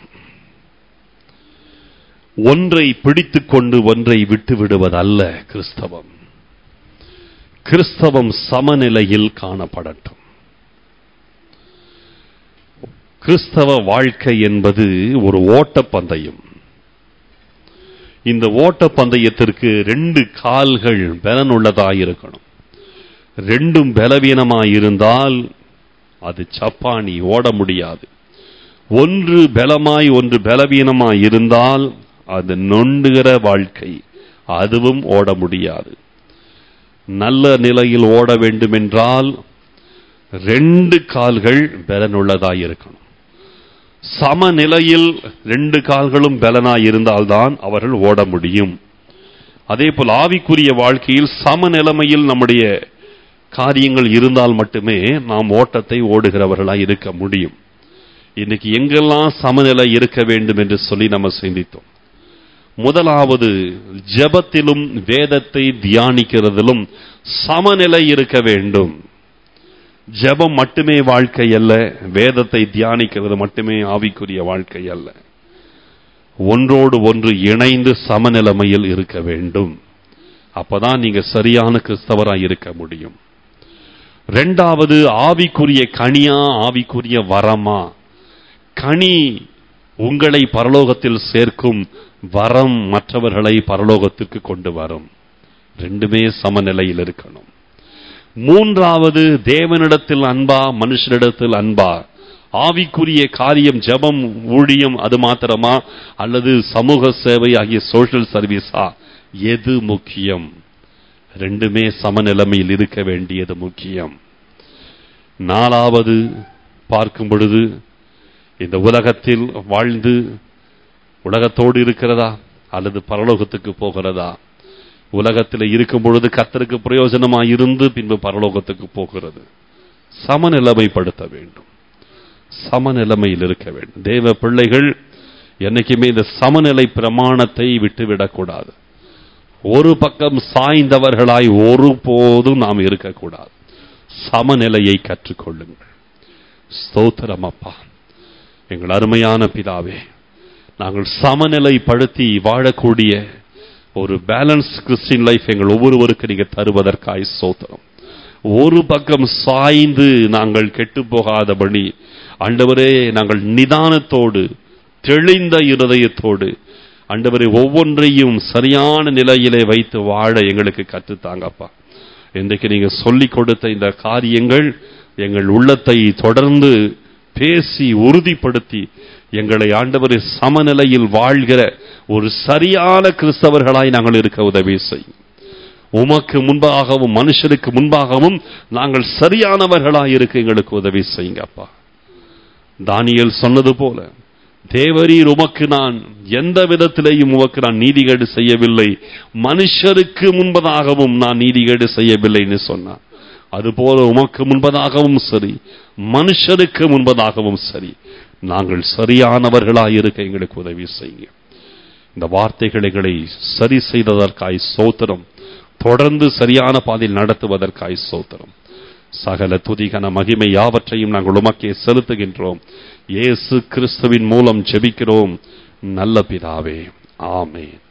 ஒன்றை பிடித்துக் கொண்டு ஒன்றை விட்டு விடுவதல்ல கிறிஸ்தவம் கிறிஸ்தவம் சமநிலையில் காணப்படட்டும் கிறிஸ்தவ வாழ்க்கை என்பது ஒரு ஓட்டப்பந்தயம் இந்த ஓட்டப்பந்தயத்திற்கு ரெண்டு கால்கள் பலனுள்ளதாய் இருக்கணும் ரெண்டும் பலவீனமாயிருந்தால் அது சப்பானி ஓட முடியாது ஒன்று பலமாய் ஒன்று பலவீனமாய் இருந்தால் அது நொண்டுகிற வாழ்க்கை அதுவும் ஓட முடியாது நல்ல நிலையில் ஓட வேண்டுமென்றால் ரெண்டு கால்கள் பலனுள்ளதாய் இருக்கணும் சமநிலையில் ரெண்டு கால்களும் பலனாய் இருந்தால்தான் அவர்கள் ஓட முடியும் அதே போல் ஆவிக்குரிய வாழ்க்கையில் சமநிலைமையில் நம்முடைய காரியங்கள் இருந்தால் மட்டுமே நாம் ஓட்டத்தை ஓடுகிறவர்களாய் இருக்க முடியும் இன்னைக்கு எங்கெல்லாம் சமநிலை இருக்க வேண்டும் என்று சொல்லி நம்ம சிந்தித்தோம் முதலாவது ஜெபத்திலும் வேதத்தை தியானிக்கிறதிலும் சமநிலை இருக்க வேண்டும் ஜெபம் மட்டுமே வாழ்க்கை அல்ல வேதத்தை தியானிக்கிறது மட்டுமே ஆவிக்குரிய வாழ்க்கை அல்ல ஒன்றோடு ஒன்று இணைந்து சமநிலைமையில் இருக்க வேண்டும் அப்பதான் நீங்க சரியான கிறிஸ்தவராய் இருக்க முடியும் ரெண்டாவது ஆவிக்குரிய கனியா ஆவிக்குரிய வரமா கனி உங்களை பரலோகத்தில் சேர்க்கும் வரம் மற்றவர்களை பரலோகத்திற்கு கொண்டு வரும் ரெண்டுமே சமநிலையில் இருக்கணும் மூன்றாவது தேவனிடத்தில் அன்பா மனுஷனிடத்தில் அன்பா ஆவிக்குரிய காரியம் ஜெபம் ஊழியம் அது மாத்திரமா அல்லது சமூக சேவை ஆகிய சோஷியல் சர்வீஸா எது முக்கியம் ரெண்டுமே சமநிலைமையில் இருக்க வேண்டியது முக்கியம் நாலாவது பார்க்கும் பொழுது இந்த உலகத்தில் வாழ்ந்து உலகத்தோடு இருக்கிறதா அல்லது பரலோகத்துக்கு போகிறதா உலகத்தில் இருக்கும் பொழுது கத்தருக்கு பிரயோஜனமா இருந்து பின்பு பரலோகத்துக்கு போகிறது சமநிலைமைப்படுத்த வேண்டும் சமநிலைமையில் இருக்க வேண்டும் தேவ பிள்ளைகள் என்னைக்குமே இந்த சமநிலை பிரமாணத்தை விட்டுவிடக்கூடாது ஒரு பக்கம் சாய்ந்தவர்களாய் ஒருபோதும் நாம் இருக்கக்கூடாது சமநிலையை கற்றுக்கொள்ளுங்கள் ஸ்தோத்திரம் அப்பா எங்கள் அருமையான பிதாவே நாங்கள் சமநிலைப்படுத்தி வாழக்கூடிய ஒரு பேலன்ஸ் கிறிஸ்டின் லைஃப் எங்கள் ஒவ்வொருவருக்கு நீங்க தருவதற்காய் சோத்திரம் ஒரு பக்கம் சாய்ந்து நாங்கள் கெட்டு போகாதபடி ஆண்டவரே நாங்கள் நிதானத்தோடு தெளிந்த இருதயத்தோடு ஆண்டவரை ஒவ்வொன்றையும் சரியான நிலையிலே வைத்து வாழ எங்களுக்கு கற்றுத்தாங்கப்பா இன்றைக்கு நீங்க சொல்லிக் கொடுத்த இந்த காரியங்கள் எங்கள் உள்ளத்தை தொடர்ந்து பேசி உறுதிப்படுத்தி எங்களை ஆண்டவரை சமநிலையில் வாழ்கிற ஒரு சரியான கிறிஸ்தவர்களாய் நாங்கள் இருக்க உதவி செய்யும் உமக்கு முன்பாகவும் மனுஷனுக்கு முன்பாகவும் நாங்கள் சரியானவர்களாய் இருக்க எங்களுக்கு உதவி செய்யுங்க அப்பா தானியல் சொன்னது போல தேவரீர் உமக்கு நான் எந்த விதத்திலேயும் உமக்கு நான் நீதிகேடு செய்யவில்லை மனுஷருக்கு முன்பதாகவும் நான் நீதிகேடு செய்யவில்லைன்னு சொன்னார் அதுபோல உமக்கு முன்பதாகவும் சரி மனுஷருக்கு முன்பதாகவும் சரி நாங்கள் சரியானவர்களாய் இருக்க எங்களுக்கு உதவி செய்யுங்க இந்த வார்த்தைகளை எங்களை சரி செய்ததற்காய் சோத்திரம் தொடர்ந்து சரியான பாதையில் நடத்துவதற்காய் சோத்திரம் சகல துதிகன மகிமை யாவற்றையும் நாங்கள் உமக்கே செலுத்துகின்றோம் இயேசு கிறிஸ்துவின் மூலம் ஜெபிக்கிறோம் நல்ல பிதாவே ஆமென்